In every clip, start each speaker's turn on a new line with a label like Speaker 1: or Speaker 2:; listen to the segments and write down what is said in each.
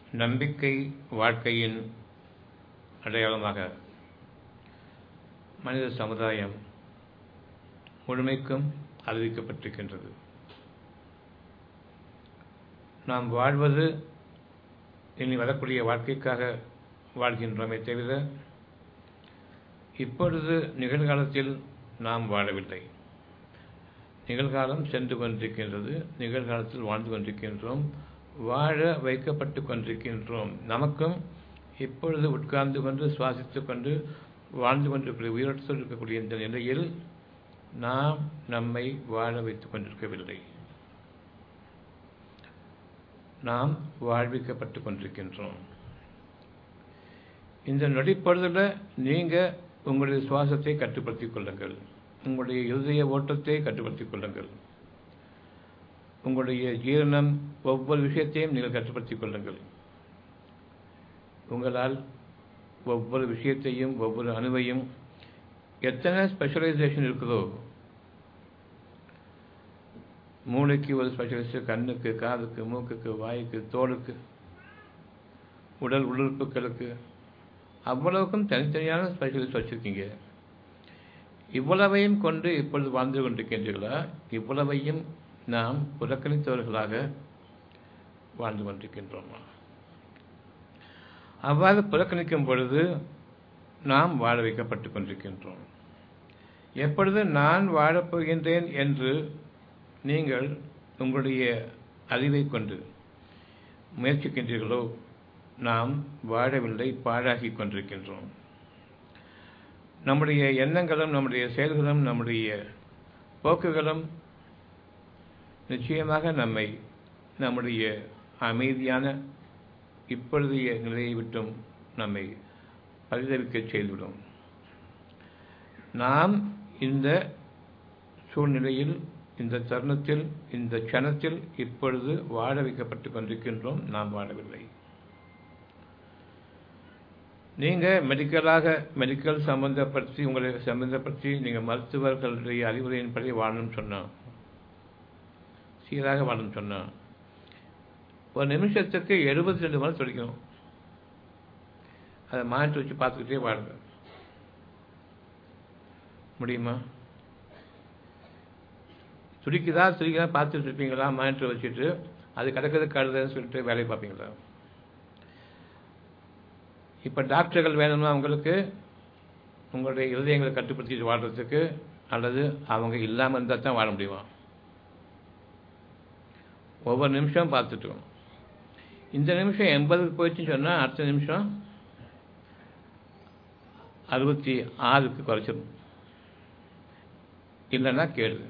Speaker 1: நம்பிக்கை வாழ்க்கையின் அடையாளமாக மனித சமுதாயம் முழுமைக்கும் அறிவிக்கப்பட்டிருக்கின்றது நாம் வாழ்வது இனி வரக்கூடிய வாழ்க்கைக்காக வாழ்கின்றோமே தவிர இப்பொழுது நிகழ்காலத்தில் நாம் வாழவில்லை நிகழ்காலம் சென்று கொண்டிருக்கின்றது நிகழ்காலத்தில் வாழ்ந்து கொண்டிருக்கின்றோம் வாழ வைக்கப்பட்டு கொண்டிருக்கின்றோம் நமக்கும் இப்பொழுது உட்கார்ந்து கொண்டு சுவாசித்துக் கொண்டு வாழ்ந்து கொண்டிருக்கிற உயிரோட்டத்தில் இருக்கக்கூடிய இந்த நிலையில் நாம் நம்மை வாழ வைத்துக் கொண்டிருக்கவில்லை நாம் வாழ்விக்கப்பட்டு கொண்டிருக்கின்றோம் இந்த நொடிப்பொழுதில் நீங்கள் உங்களுடைய சுவாசத்தை கட்டுப்படுத்திக் கொள்ளுங்கள் உங்களுடைய இருதய ஓட்டத்தை கட்டுப்படுத்திக் கொள்ளுங்கள் உங்களுடைய ஜீரணம் ஒவ்வொரு விஷயத்தையும் நீங்கள் கட்டுப்படுத்திக் கொள்ளுங்கள் உங்களால் ஒவ்வொரு விஷயத்தையும் ஒவ்வொரு அணுவையும் எத்தனை ஸ்பெஷலைசேஷன் இருக்குதோ மூளைக்கு ஒரு ஸ்பெஷலிஸ்ட் கண்ணுக்கு காதுக்கு மூக்குக்கு வாய்க்கு தோலுக்கு உடல் உறுப்புகளுக்கு அவ்வளவுக்கும் தனித்தனியான ஸ்பெஷலிஸ்ட் வச்சுருக்கீங்க இவ்வளவையும் கொண்டு இப்பொழுது வாழ்ந்து கொண்டிருக்கின்றீர்களா இவ்வளவையும் நாம் புறக்கணித்தவர்களாக வாழ்ந்து கொண்டிருக்கின்றோமா அவ்வாறு புறக்கணிக்கும் பொழுது நாம் வாழ வைக்கப்பட்டு கொண்டிருக்கின்றோம் எப்பொழுது நான் வாழப்போகின்றேன் என்று நீங்கள் உங்களுடைய அறிவை கொண்டு முயற்சிக்கின்றீர்களோ நாம் வாழவில்லை பாழாகி கொண்டிருக்கின்றோம் நம்முடைய எண்ணங்களும் நம்முடைய செயல்களும் நம்முடைய போக்குகளும் நிச்சயமாக நம்மை நம்முடைய அமைதியான இப்பொழுதைய நிலையை விட்டும் நம்மை பரிதவிக்க செய்துவிடும் நாம் இந்த சூழ்நிலையில் இந்த தருணத்தில் இந்த க்ஷணத்தில் இப்பொழுது வாழ வைக்கப்பட்டு கொண்டிருக்கின்றோம் நாம் வாழவில்லை நீங்கள் மெடிக்கலாக மெடிக்கல் சம்பந்தப்படுத்தி உங்களை சம்பந்தப்படுத்தி நீங்கள் மருத்துவர்களுடைய அறிவுரையின்படி வாழணும்னு சொன்னோம் சீராக வாழணும்னு சொன்னோம் ஒரு நிமிஷத்துக்கு எழுபத்தி ரெண்டு மணி துடிக்கணும் அதை மாற்றி வச்சு பார்த்துக்கிட்டே வாழுங்க முடியுமா துடிக்குதா துடிக்குதா பார்த்துட்டு இருப்பீங்களா மானிட்டர் வச்சுட்டு அது கிடக்கிறது கழுதுன்னு சொல்லிட்டு வேலையை பார்ப்பீங்களா இப்போ டாக்டர்கள் வேணும்னா அவங்களுக்கு உங்களுடைய இருதயங்களை கட்டுப்படுத்திட்டு வாழ்கிறதுக்கு அல்லது அவங்க இல்லாமல் இருந்தால் தான் வாழ முடியுமா ஒவ்வொரு நிமிஷம் பார்த்துட்டோம் இந்த நிமிஷம் எண்பதுக்கு போயிடுச்சுன்னு சொன்னால் அடுத்த நிமிஷம் அறுபத்தி ஆறுக்கு குறைச்சிடும் இல்லைன்னா கேளு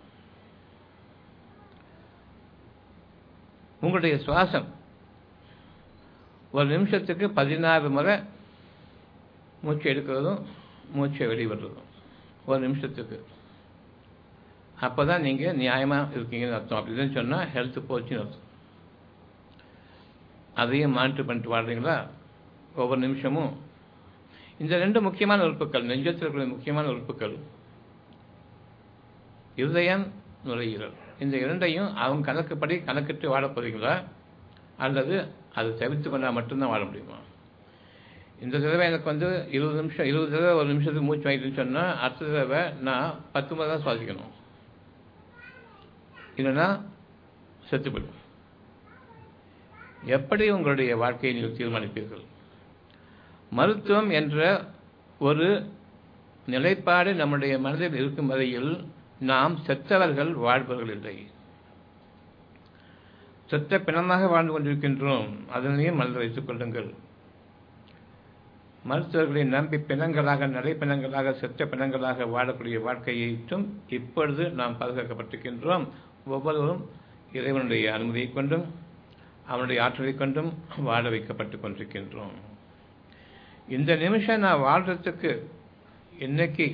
Speaker 1: உங்களுடைய சுவாசம் ஒரு நிமிஷத்துக்கு பதினாறு முறை மூச்சு எடுக்கிறதும் மூச்சை வெளிவிடுறதும் ஒரு நிமிஷத்துக்கு அப்போ தான் நீங்கள் நியாயமாக இருக்கீங்கன்னு அர்த்தம் அப்படின்னு சொன்னால் ஹெல்த்து போச்சுன்னு அர்த்தம் அதையும் மானிட்டர் பண்ணிட்டு வாழ்றீங்களா ஒவ்வொரு நிமிஷமும் இந்த ரெண்டு முக்கியமான உறுப்புகள் நெஞ்சத்தில் இருக்கிற முக்கியமான உறுப்புகள் இருதயம் நுரையீரல் இந்த இரண்டையும் அவங்க கணக்குப்படி கணக்கிட்டு வாழ போகிறீங்களா அல்லது அதை தவிர்த்து கொண்டால் மட்டும்தான் வாழ முடியுமா இந்த தடவை எனக்கு வந்து இருபது நிமிஷம் இருபது தடவை ஒரு நிமிஷத்துக்கு மூச்சு வாங்கிட்டுன்னு சொன்னால் அடுத்த தடவை நான் பத்து முறை தான் சுவாசிக்கணும் இல்லைன்னா செத்து போயிடும் எப்படி உங்களுடைய வாழ்க்கையை நீங்கள் தீர்மானிப்பீர்கள் மருத்துவம் என்ற ஒரு நிலைப்பாடு நம்முடைய மனதில் இருக்கும் வரையில் நாம் செத்தவர்கள் வாழ்பவர்கள் இல்லை செத்த பிணமாக வாழ்ந்து கொண்டிருக்கின்றோம் அதனையும் மனதில் வைத்துக் கொள்ளுங்கள் மருத்துவர்களை நம்பி பிணங்களாக நடைப்பிணங்களாக செத்த பிணங்களாக வாழக்கூடிய வாழ்க்கையைற்றும் இப்பொழுது நாம் பாதுகாக்கப்பட்டிருக்கின்றோம் ஒவ்வொருவரும் இறைவனுடைய அனுமதியை கொண்டும் அவனுடைய ஆற்றலை கொண்டும் வாழ வைக்கப்பட்டு கொண்டிருக்கின்றோம் இந்த நிமிஷம் நான் வாழ்றதுக்கு இன்னைக்கு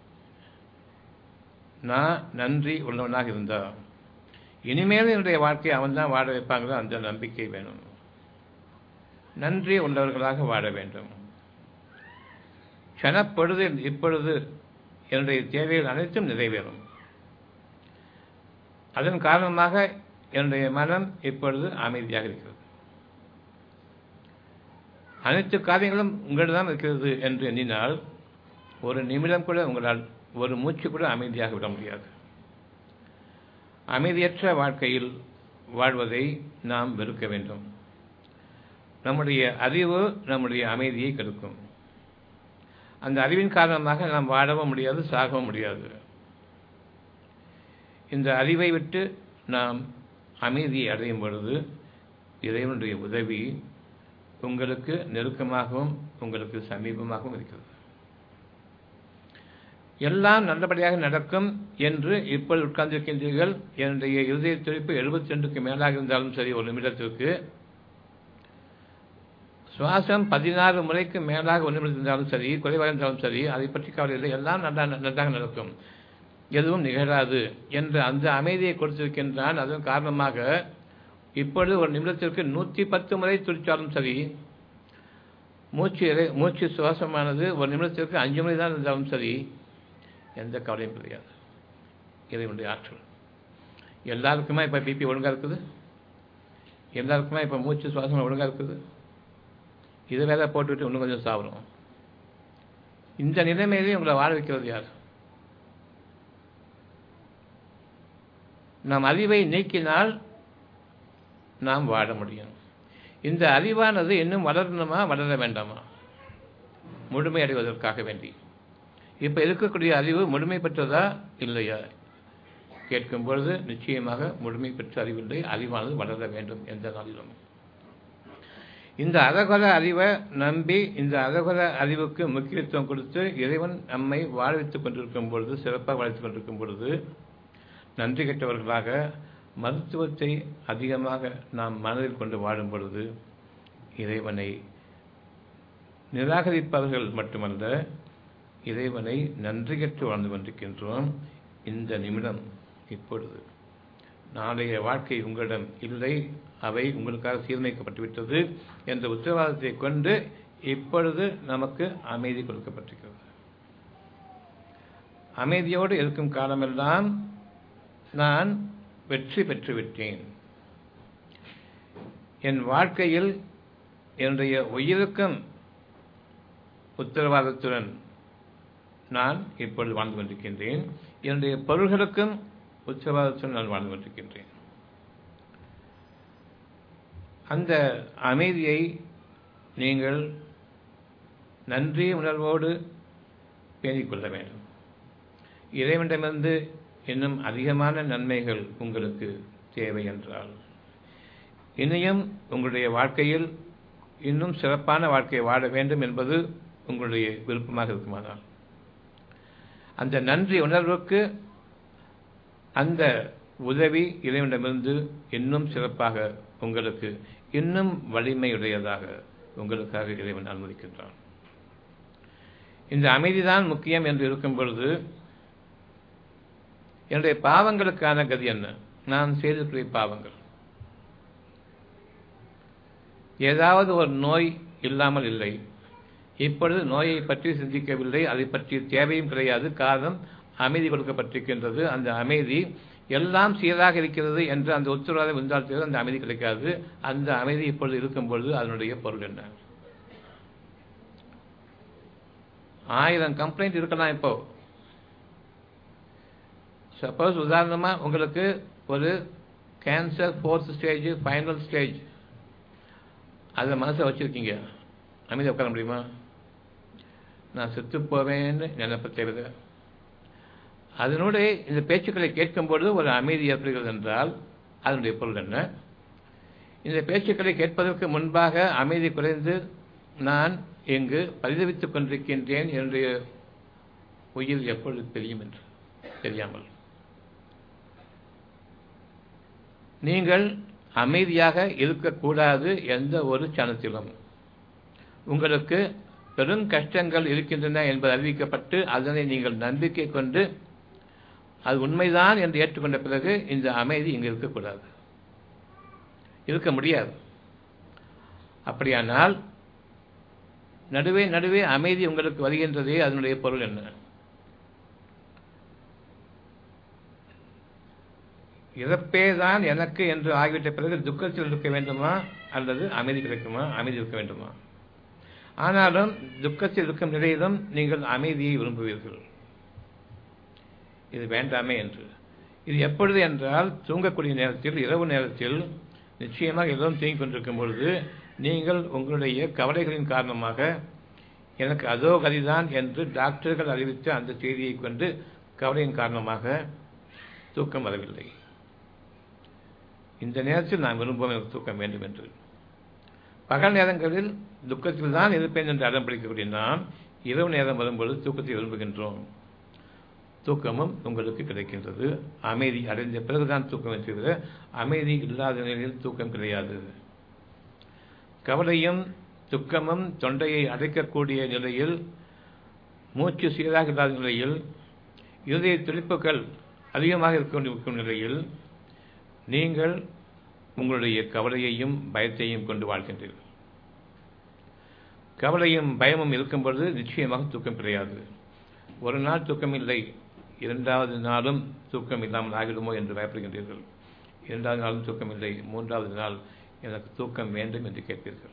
Speaker 1: நான் நன்றி உள்ளவனாக இருந்தா இனிமேல் என்னுடைய வாழ்க்கையை அவன் தான் வாழ வைப்பாங்களோ அந்த நம்பிக்கை வேணும் நன்றி உள்ளவர்களாக வாழ வேண்டும் க்ஷணப்பொழுதில் இப்பொழுது என்னுடைய தேவைகள் அனைத்தும் நிறைவேறும் அதன் காரணமாக என்னுடைய மனம் இப்பொழுது அமைதியாக இருக்கிறது அனைத்து காரியங்களும் உங்களிடம் இருக்கிறது என்று எண்ணினால் ஒரு நிமிடம் கூட உங்களால் ஒரு மூச்சு கூட அமைதியாக விட முடியாது அமைதியற்ற வாழ்க்கையில் வாழ்வதை நாம் வெறுக்க வேண்டும் நம்முடைய அறிவு நம்முடைய அமைதியை கெடுக்கும் அந்த அறிவின் காரணமாக நாம் வாழவும் முடியாது சாகவும் முடியாது இந்த அறிவை விட்டு நாம் அமைதியை அடையும் பொழுது இறைவனுடைய உதவி உங்களுக்கு நெருக்கமாகவும் உங்களுக்கு சமீபமாகவும் இருக்கிறது எல்லாம் நல்லபடியாக நடக்கும் என்று இப்போது உட்கார்ந்திருக்கின்றீர்கள் என்னுடைய இருதய துடிப்பு எழுபத்தி ரெண்டுக்கு மேலாக இருந்தாலும் சரி ஒரு நிமிடத்திற்கு சுவாசம் பதினாறு முறைக்கு மேலாக ஒரு நிமிடம் இருந்தாலும் சரி குறைவாக இருந்தாலும் சரி அதை பற்றி கவலை இல்லை எல்லாம் நல்லா நன்றாக நடக்கும் எதுவும் நிகழாது என்று அந்த அமைதியை கொடுத்திருக்கின்றான் அதன் காரணமாக இப்பொழுது ஒரு நிமிடத்திற்கு நூற்றி பத்து முறை துடித்தாலும் சரி மூச்சு இறை மூச்சு சுவாசமானது ஒரு நிமிடத்திற்கு அஞ்சு முறை தான் இருந்தாலும் சரி எந்த கவலையும் கிடையாது இறைவனுடைய ஆற்றல் எல்லாருக்குமா இப்போ பிபி ஒழுங்காக இருக்குது எல்லாருக்குமா இப்போ மூச்சு சுவாசம் ஒழுங்காக இருக்குது இதை வேற போட்டுவிட்டு இன்னும் கொஞ்சம் சாப்பிடும் இந்த நிலைமையிலே உங்களை வாழ வைக்கிறது யார் நாம் அறிவை நீக்கினால் நாம் வாழ முடியும் இந்த அறிவானது இன்னும் வளரணுமா வளர வேண்டாமா முழுமை அடைவதற்காக வேண்டி இப்போ இருக்கக்கூடிய அறிவு முழுமை பெற்றதா இல்லையா கேட்கும் பொழுது நிச்சயமாக முழுமை பெற்ற அறிவில்லை அறிவானது வளர வேண்டும் எந்த நாளிலும் இந்த அரகர அறிவை நம்பி இந்த அரகர அறிவுக்கு முக்கியத்துவம் கொடுத்து இறைவன் நம்மை வாழ்வித்துக் கொண்டிருக்கும் பொழுது சிறப்பாக வளர்த்துக் கொண்டிருக்கும் பொழுது நன்றி கெட்டவர்களாக மருத்துவத்தை அதிகமாக நாம் மனதில் கொண்டு வாழும் பொழுது இறைவனை நிராகரிப்பவர்கள் மட்டுமல்ல இறைவனை நன்றி கற்று வாழ்ந்து கொண்டிருக்கின்றோம் இந்த நிமிடம் இப்பொழுது நாளைய வாழ்க்கை உங்களிடம் இல்லை அவை உங்களுக்காக சீர்மைக்கப்பட்டுவிட்டது என்ற உத்தரவாதத்தை கொண்டு இப்பொழுது நமக்கு அமைதி கொடுக்கப்பட்டிருக்கிறது அமைதியோடு இருக்கும் காலமெல்லாம் நான் வெற்றி பெற்றுவிட்டேன் என் வாழ்க்கையில் என்னுடைய உயிருக்கும் உத்தரவாதத்துடன் நான் இப்பொழுது வாழ்ந்து கொண்டிருக்கின்றேன் என்னுடைய பொருள்களுக்கும் உத்தரவாதத்துடன் நான் வாழ்ந்து கொண்டிருக்கின்றேன் அந்த அமைதியை நீங்கள் நன்றி உணர்வோடு பேணிக்கொள்ள வேண்டும் இறைவனிடமிருந்து இன்னும் அதிகமான நன்மைகள் உங்களுக்கு தேவை என்றால் இனியும் உங்களுடைய வாழ்க்கையில் இன்னும் சிறப்பான வாழ்க்கையை வாழ வேண்டும் என்பது உங்களுடைய விருப்பமாக இருக்குமானால் அந்த நன்றி உணர்வுக்கு அந்த உதவி இறைவனிடமிருந்து இன்னும் சிறப்பாக உங்களுக்கு இன்னும் வலிமையுடையதாக உங்களுக்காக இறைவன் அனுமதிக்கின்றான் இந்த அமைதிதான் முக்கியம் என்று இருக்கும் பொழுது என்னுடைய பாவங்களுக்கான கதி என்ன நான் செய்திருக்கிற பாவங்கள் ஏதாவது ஒரு நோய் இல்லாமல் இல்லை இப்பொழுது நோயை பற்றி சிந்திக்கவில்லை அதை பற்றி தேவையும் கிடையாது காரணம் அமைதி கொடுக்கப்பட்டிருக்கின்றது அந்த அமைதி எல்லாம் சீராக இருக்கிறது என்று அந்த உத்தரவாதம் இருந்தால் அந்த அமைதி கிடைக்காது அந்த அமைதி இப்பொழுது இருக்கும் பொழுது அதனுடைய பொருள் என்ன ஆயிரம் கம்ப்ளைண்ட் இருக்கலாம் இப்போ சப்போஸ் உதாரணமா உங்களுக்கு ஒரு cancer fourth stage final stage அதை மனசில் வச்சுருக்கீங்க அமைதி உட்கார முடியுமா நான் செத்து போவேன்னு நினைப்ப தேவை அதனுடைய இந்த பேச்சுக்களை கேட்கும்பொழுது ஒரு அமைதி ஏற்படுகிறது என்றால் அதனுடைய பொருள் என்ன இந்த பேச்சுக்களை கேட்பதற்கு முன்பாக அமைதி குறைந்து நான் இங்கு பரிதவித்துக் கொண்டிருக்கின்றேன் என்னுடைய உயிர் எப்பொழுது தெரியும் என்று தெரியாமல் நீங்கள் அமைதியாக இருக்கக்கூடாது எந்த ஒரு சனத்திலும் உங்களுக்கு பெரும் கஷ்டங்கள் இருக்கின்றன என்பது அறிவிக்கப்பட்டு அதனை நீங்கள் நம்பிக்கை கொண்டு அது உண்மைதான் என்று ஏற்றுக்கொண்ட பிறகு இந்த அமைதி இங்கு இருக்கக்கூடாது இருக்க முடியாது அப்படியானால் நடுவே நடுவே அமைதி உங்களுக்கு வருகின்றதே அதனுடைய பொருள் என்ன இறப்பே தான் எனக்கு என்று ஆகிவிட்ட பிறகு துக்கத்தில் இருக்க வேண்டுமா அல்லது அமைதி கிடைக்குமா அமைதி இருக்க வேண்டுமா ஆனாலும் துக்கத்தில் இருக்கும் நிலையிலும் நீங்கள் அமைதியை விரும்புவீர்கள் இது வேண்டாமே என்று இது எப்பொழுது என்றால் தூங்கக்கூடிய நேரத்தில் இரவு நேரத்தில் நிச்சயமாக எல்லோரும் தூங்கிக் கொண்டிருக்கும் பொழுது நீங்கள் உங்களுடைய கவலைகளின் காரணமாக எனக்கு அதோ கதிதான் என்று டாக்டர்கள் அறிவித்த அந்த செய்தியை கொண்டு கவலையின் காரணமாக தூக்கம் வரவில்லை இந்த நேரத்தில் நான் விரும்புவோம் எனக்கு தூக்கம் வேண்டும் என்று பகல் நேரங்களில் துக்கத்தில் தான் இருப்பேன் என்று அடம் பிடிக்கக்கூடிய நாம் இரவு நேரம் வரும்பொழுது தூக்கத்தை விரும்புகின்றோம் தூக்கமும் உங்களுக்கு கிடைக்கின்றது அமைதி அடைந்த பிறகுதான் தூக்கம் தவிர அமைதி இல்லாத நிலையில் தூக்கம் கிடையாது கவலையும் துக்கமும் தொண்டையை அடைக்கக்கூடிய நிலையில் மூச்சு சீராக இல்லாத நிலையில் இருதய துடிப்புகள் அதிகமாக இருக்கும் நிலையில் நீங்கள் உங்களுடைய கவலையையும் பயத்தையும் கொண்டு வாழ்கின்றீர்கள் கவலையும் பயமும் இருக்கும் பொழுது நிச்சயமாக தூக்கம் கிடையாது ஒரு நாள் தூக்கம் இல்லை இரண்டாவது நாளும் தூக்கம் இல்லாமல் ஆகிடுமோ என்று பயப்படுகின்றீர்கள் இரண்டாவது நாளும் தூக்கம் இல்லை மூன்றாவது நாள் எனக்கு தூக்கம் வேண்டும் என்று கேட்பீர்கள்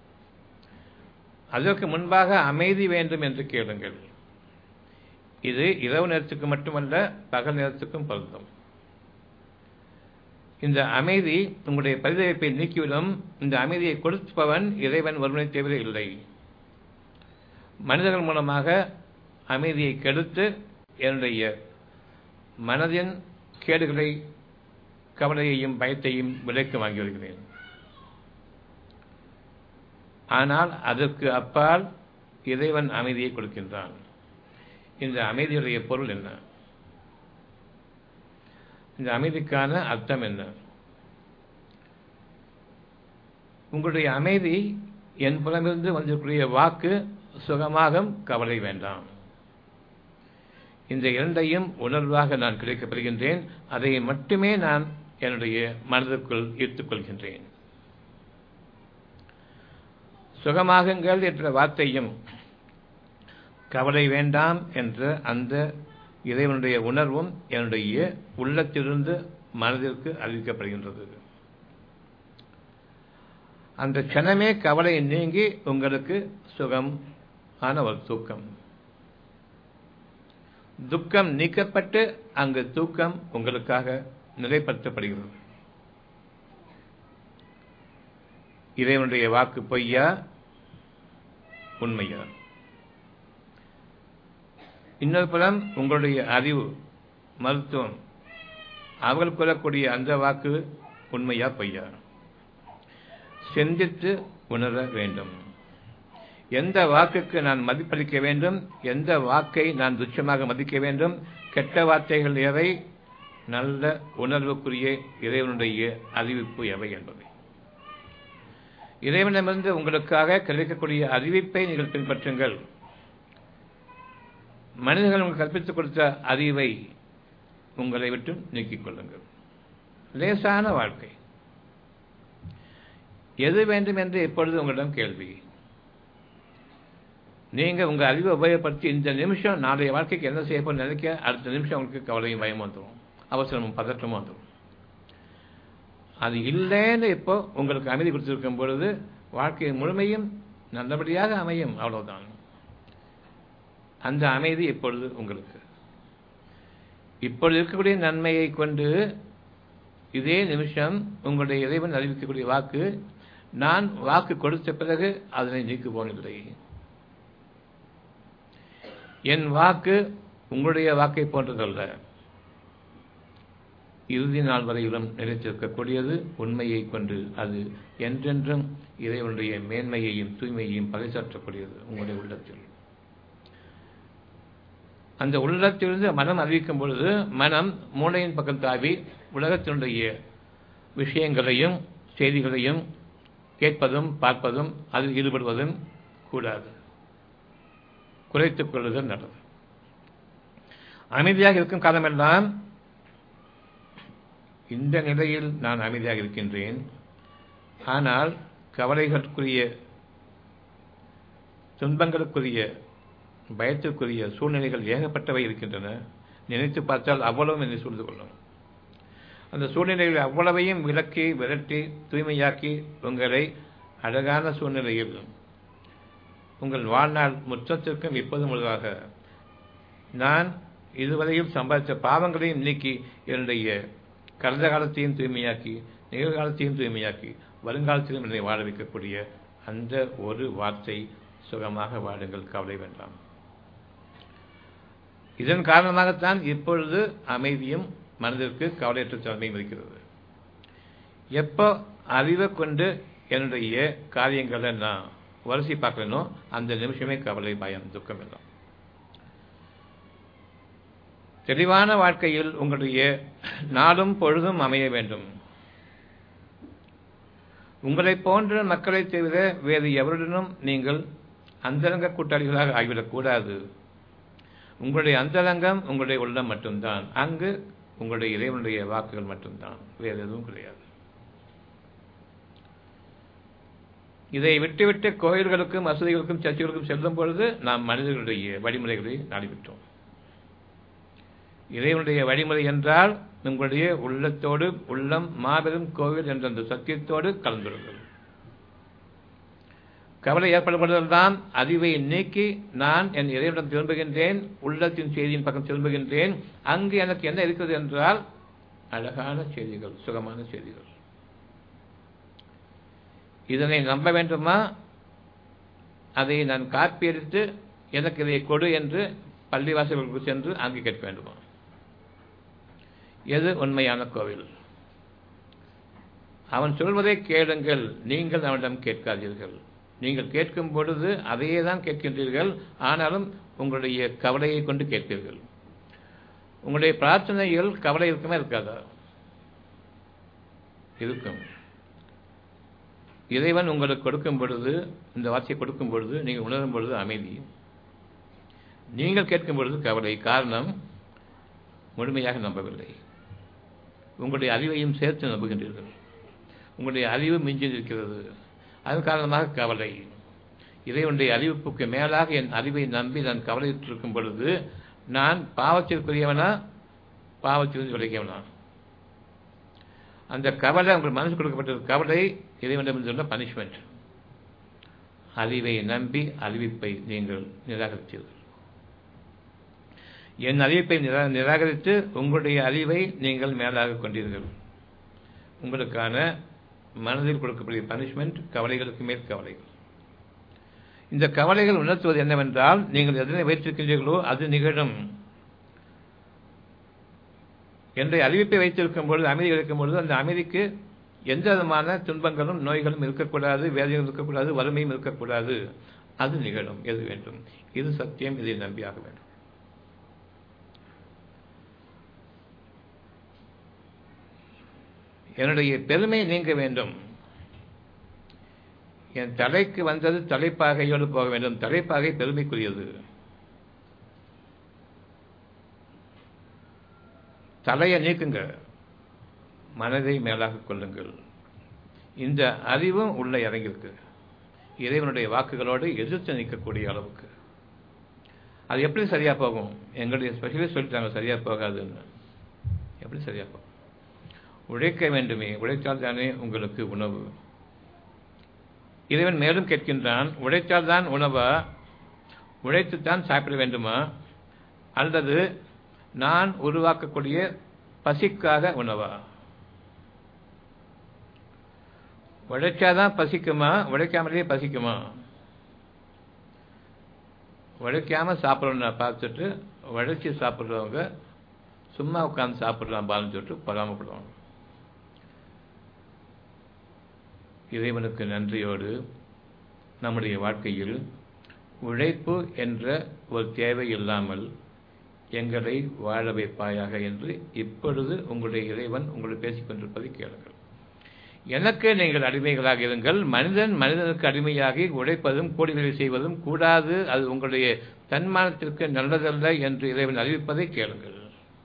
Speaker 1: அதற்கு முன்பாக அமைதி வேண்டும் என்று கேளுங்கள் இது இரவு நேரத்துக்கு மட்டுமல்ல பகல் நேரத்துக்கும் பொருந்தும் இந்த அமைதி உங்களுடைய பரிதவிப்பை நீக்கிவிடும் இந்த அமைதியை கொடுப்பவன் இறைவன் ஒருவனை தவிர இல்லை மனிதர்கள் மூலமாக அமைதியை கெடுத்து என்னுடைய மனதின் கேடுகளை கவலையையும் பயத்தையும் விலைக்கு வாங்கி வருகிறேன் ஆனால் அதற்கு அப்பால் இறைவன் அமைதியை கொடுக்கின்றான் இந்த அமைதியுடைய பொருள் என்ன இந்த அமைதிக்கான அர்த்தம் என்ன உங்களுடைய அமைதி என் புலமிருந்து வந்திருக்கூடிய வாக்கு சுகமாக கவலை வேண்டாம் இந்த இரண்டையும் உணர்வாக நான் கிடைக்கப்பெறுகின்றேன் அதை மட்டுமே நான் என்னுடைய மனதிற்குள் ஈர்த்துக் கொள்கின்றேன் சுகமாகுங்கள் என்ற வார்த்தையும் கவலை வேண்டாம் என்ற அந்த இறைவனுடைய உணர்வும் என்னுடைய உள்ளத்திலிருந்து மனதிற்கு அறிவிக்கப்படுகின்றது அந்த கணமே கவலை நீங்கி உங்களுக்கு சுகம் ஆன ஒரு தூக்கம் துக்கம் நீக்கப்பட்டு அங்கு தூக்கம் உங்களுக்காக நிலைப்படுத்தப்படுகிறது இறைவனுடைய வாக்கு பொய்யா உண்மையா இன்னொரு புறம் உங்களுடைய அறிவு மருத்துவம் அவர்கள் கூறக்கூடிய அந்த வாக்கு உண்மையா பொய்யா சிந்தித்து உணர வேண்டும் எந்த வாக்குக்கு நான் மதிப்பளிக்க வேண்டும் எந்த வாக்கை நான் துச்சமாக மதிக்க வேண்டும் கெட்ட வார்த்தைகள் எவை நல்ல உணர்வுக்குரிய இறைவனுடைய அறிவிப்பு எவை என்பதை இறைவனிடமிருந்து உங்களுக்காக கிடைக்கக்கூடிய அறிவிப்பை நீங்கள் பின்பற்றுங்கள் மனிதர்கள் உங்களுக்கு கற்பித்துக் கொடுத்த அறிவை உங்களை விட்டு நீக்கிக் கொள்ளுங்கள் லேசான வாழ்க்கை எது வேண்டும் என்று எப்பொழுது உங்களிடம் கேள்வி நீங்க உங்க அறிவை உபயோகப்படுத்தி இந்த நிமிஷம் நாளைய வாழ்க்கைக்கு என்ன செய்ய போற நினைக்க அடுத்த நிமிஷம் உங்களுக்கு கவலையும் பயம் வந்துடும் அவசரமும் பதற்றமும் வந்துடும் அது இல்லைன்னு இப்போ உங்களுக்கு அமைதி கொடுத்திருக்கும் பொழுது வாழ்க்கை முழுமையும் நல்லபடியாக அமையும் அவ்வளவுதான் அந்த அமைதி இப்பொழுது உங்களுக்கு இப்பொழுது இருக்கக்கூடிய நன்மையை கொண்டு இதே நிமிஷம் உங்களுடைய இறைவன் அறிவிக்கக்கூடிய வாக்கு நான் வாக்கு கொடுத்த பிறகு அதனை நீக்கு போனதில்லை என் வாக்கு உங்களுடைய வாக்கை போன்றதல்ல இறுதி நாள் வரையிலும் நிலைத்திருக்கக்கூடியது உண்மையை கொண்டு அது என்றென்றும் இறைவனுடைய மேன்மையையும் தூய்மையையும் பறைசாற்றக்கூடியது உங்களுடைய உள்ளத்தில் அந்த உள்ளத்திலிருந்து மனம் அறிவிக்கும் பொழுது மனம் மூளையின் பக்கம் தாவி உலகத்தினுடைய விஷயங்களையும் செய்திகளையும் கேட்பதும் பார்ப்பதும் அதில் ஈடுபடுவதும் கூடாது குறைத்துக் கொள்ளுதல் நல்லது அமைதியாக இருக்கும் காலமெல்லாம் இந்த நிலையில் நான் அமைதியாக இருக்கின்றேன் ஆனால் கவலைகளுக்குரிய துன்பங்களுக்குரிய பயத்திற்குரிய சூழ்நிலைகள் ஏகப்பட்டவை இருக்கின்றன நினைத்து பார்த்தால் அவ்வளவும் என்னை சூழ்ந்து கொள்ளும் அந்த சூழ்நிலைகளை அவ்வளவையும் விலக்கி விரட்டி தூய்மையாக்கி உங்களை அழகான சூழ்நிலையில் உங்கள் வாழ்நாள் முற்றத்திற்கும் இப்போதும் உள்ளதாக நான் இதுவரையில் சம்பாதித்த பாவங்களையும் நீக்கி என்னுடைய கடந்த காலத்தையும் தூய்மையாக்கி நிகழ்காலத்தையும் தூய்மையாக்கி வருங்காலத்திலும் என்னை வாழ வைக்கக்கூடிய அந்த ஒரு வார்த்தை சுகமாக வாழுங்கள் கவலை வேண்டாம் இதன் காரணமாகத்தான் இப்பொழுது அமைதியும் மனதிற்கு கவலையற்ற தன்மையும் இருக்கிறது எப்போ அறிவை கொண்டு என்னுடைய காரியங்களை நான் வரிசை பார்க்கலனோ அந்த நிமிஷமே கவலை பயம் துக்கம் எல்லாம் தெளிவான வாழ்க்கையில் உங்களுடைய நாளும் பொழுதும் அமைய வேண்டும் உங்களை போன்ற மக்களை தவிர வேறு எவருடனும் நீங்கள் அந்தரங்க கூட்டாளிகளாக ஆகிவிடக்கூடாது உங்களுடைய அந்தரங்கம் உங்களுடைய உள்ளம் மட்டும்தான் அங்கு உங்களுடைய இறைவனுடைய வாக்குகள் மட்டும்தான் வேறு எதுவும் கிடையாது இதை விட்டுவிட்டு கோயில்களுக்கும் மசூதிகளுக்கும் சர்ச்சைகளுக்கும் செல்லும் பொழுது நாம் மனிதர்களுடைய வழிமுறைகளை நாடிவிட்டோம் இறைவனுடைய வழிமுறை என்றால் உங்களுடைய உள்ளத்தோடு உள்ளம் மாபெரும் கோவில் என்ற அந்த சத்தியத்தோடு கலந்துள்ளது கவலை ஏற்படுவதுதான் அறிவை நீக்கி நான் என் இறைவனிடம் திரும்புகின்றேன் உள்ளத்தின் செய்தியின் பக்கம் திரும்புகின்றேன் அங்கு எனக்கு என்ன இருக்கிறது என்றால் அழகான செய்திகள் சுகமான செய்திகள் இதனை நம்ப வேண்டுமா அதை நான் காப்பியடித்து எனக்கு இதை கொடு என்று பள்ளிவாசல்களுக்கு சென்று அங்கு கேட்க வேண்டுமா எது உண்மையான கோவில் அவன் சொல்வதை கேளுங்கள் நீங்கள் அவனிடம் கேட்காதீர்கள் நீங்கள் கேட்கும் பொழுது அதையே தான் கேட்கின்றீர்கள் ஆனாலும் உங்களுடைய கவலையை கொண்டு கேட்பீர்கள் உங்களுடைய பிரார்த்தனைகள் கவலை இருக்குமே இருக்காதா இருக்கும் இறைவன் உங்களுக்கு கொடுக்கும் பொழுது இந்த வார்த்தையை கொடுக்கும் பொழுது நீங்கள் உணரும் பொழுது அமைதி நீங்கள் கேட்கும் பொழுது கவலை காரணம் முழுமையாக நம்பவில்லை உங்களுடைய அறிவையும் சேர்த்து நம்புகின்றீர்கள் உங்களுடைய அறிவு மிஞ்சி இருக்கிறது அதன் காரணமாக கவலை இறைவனுடைய அறிவிப்புக்கு மேலாக என் அறிவை நம்பி நான் கவலையிட்டிருக்கும் பொழுது நான் பாவத்திற்குரியவனா பாவத்திலிருந்து விளைக்கவனா அந்த கவலை உங்கள் மனசு கொடுக்கப்பட்ட கவலை இறைவனிடமிருந்துள்ள பனிஷ்மெண்ட் அறிவை நம்பி அறிவிப்பை நீங்கள் நிராகரித்தீர்கள் என் அறிவிப்பை நிரா நிராகரித்து உங்களுடைய அறிவை நீங்கள் மேலாக கொண்டீர்கள் உங்களுக்கான மனதில் கொடுக்கக்கூடிய பனிஷ்மெண்ட் கவலைகளுக்கு மேல் கவலைகள் இந்த கவலைகள் உணர்த்துவது என்னவென்றால் நீங்கள் எதனை வைத்திருக்கின்றீர்களோ அது நிகழும் என்ற அறிவிப்பை வைத்திருக்கும் பொழுது அமைதி இருக்கும் பொழுது அந்த அமைதிக்கு எந்த விதமான துன்பங்களும் நோய்களும் இருக்கக்கூடாது வேதனைகளும் இருக்கக்கூடாது வறுமையும் இருக்கக்கூடாது அது நிகழும் எது வேண்டும் இது சத்தியம் இதை நம்பியாக வேண்டும் என்னுடைய பெருமை நீங்க வேண்டும் என் தலைக்கு வந்தது தலைப்பாகையோடு போக வேண்டும் தலைப்பாகை பெருமைக்குரியது தலையை நீக்குங்க மனதை மேலாக கொள்ளுங்கள் இந்த அறிவும் உள்ள இறங்கியிருக்கு இறைவனுடைய வாக்குகளோடு எதிர்த்து நிற்கக்கூடிய அளவுக்கு அது எப்படி சரியா போகும் எங்களுடைய ஸ்பெஷலிஸ்ட் சொல்லிட்டாங்க சரியா போகாதுன்னு எப்படி சரியா போகும் உழைக்க வேண்டுமே உழைத்தால் தானே உங்களுக்கு உணவு இறைவன் மேலும் கேட்கின்றான் உழைத்தால் தான் உணவா உழைத்துத்தான் சாப்பிட வேண்டுமா அல்லது நான் உருவாக்கக்கூடிய பசிக்காக உணவா உழைச்சாதான் பசிக்குமா உழைக்காமலேயே பசிக்குமா உழைக்காம சாப்பிடணும்னு பார்த்துட்டு உழைச்சி சாப்பிட்றவங்க சும்மா உட்காந்து சாப்பிடலாம் பாலம் சொல்லிட்டு பொறாமப்படுவாங்க இறைவனுக்கு நன்றியோடு நம்முடைய வாழ்க்கையில் உழைப்பு என்ற ஒரு தேவை இல்லாமல் எங்களை வாழ வைப்பாயாக என்று இப்பொழுது உங்களுடைய இறைவன் உங்களை பேசிக் கொண்டிருப்பதை கேளுங்கள் எனக்கு நீங்கள் அடிமைகளாக இருங்கள் மனிதன் மனிதனுக்கு அடிமையாகி உழைப்பதும் கூலிகளை செய்வதும் கூடாது அது உங்களுடைய தன்மானத்திற்கு நல்லதல்ல என்று இறைவன் அறிவிப்பதை கேளுங்கள்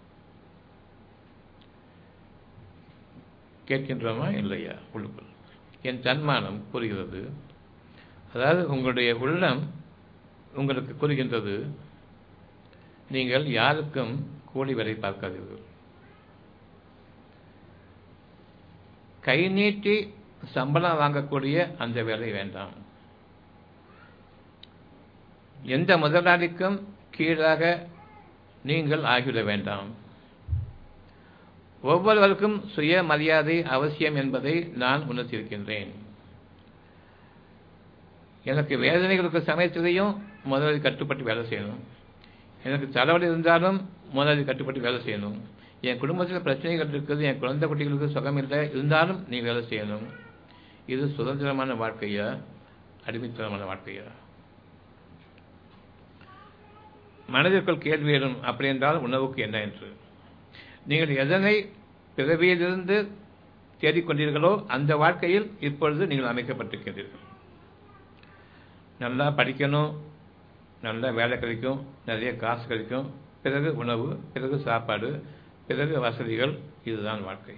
Speaker 1: கேட்கின்றோமா இல்லையா உள்ளுக்குள் என் தன்மானம் கூறுகிறது அதாவது உங்களுடைய உள்ளம் உங்களுக்கு கூறுகின்றது நீங்கள் யாருக்கும் கூலி வேலை பார்க்காதீர்கள் கை நீட்டி சம்பளம் வாங்கக்கூடிய அந்த வேலை வேண்டாம் எந்த முதலாளிக்கும் கீழாக நீங்கள் ஆகிவிட வேண்டாம் ஒவ்வொருவருக்கும் சுய மரியாதை அவசியம் என்பதை நான் உணர்த்தியிருக்கின்றேன் எனக்கு வேதனைகளுக்கு சமயத்திலையும் முதலாளி கட்டுப்பட்டு வேலை செய்யணும் எனக்கு தலைவலி இருந்தாலும் முதலாளி கட்டுப்பட்டு வேலை செய்யணும் என் குடும்பத்தில் பிரச்சனைகள் இருக்குது என் குழந்தை குட்டிகளுக்கு சுகம் இல்லை இருந்தாலும் நீ வேலை செய்யணும் இது சுதந்திரமான வாழ்க்கையா அடிமைத்தனமான வாழ்க்கையா மனதிற்குள் கேள்வி எழும் அப்படி என்றால் உணவுக்கு என்ன என்று நீங்கள் எதனை பிறவியிலிருந்து தேடிக்கொண்டீர்களோ அந்த வாழ்க்கையில் இப்பொழுது நீங்கள் அமைக்கப்பட்டிருக்கின்றீர்கள் நல்லா படிக்கணும் நல்ல வேலை கிடைக்கும் நிறைய காசு கிடைக்கும் பிறகு உணவு பிறகு சாப்பாடு பிறகு வசதிகள் இதுதான் வாழ்க்கை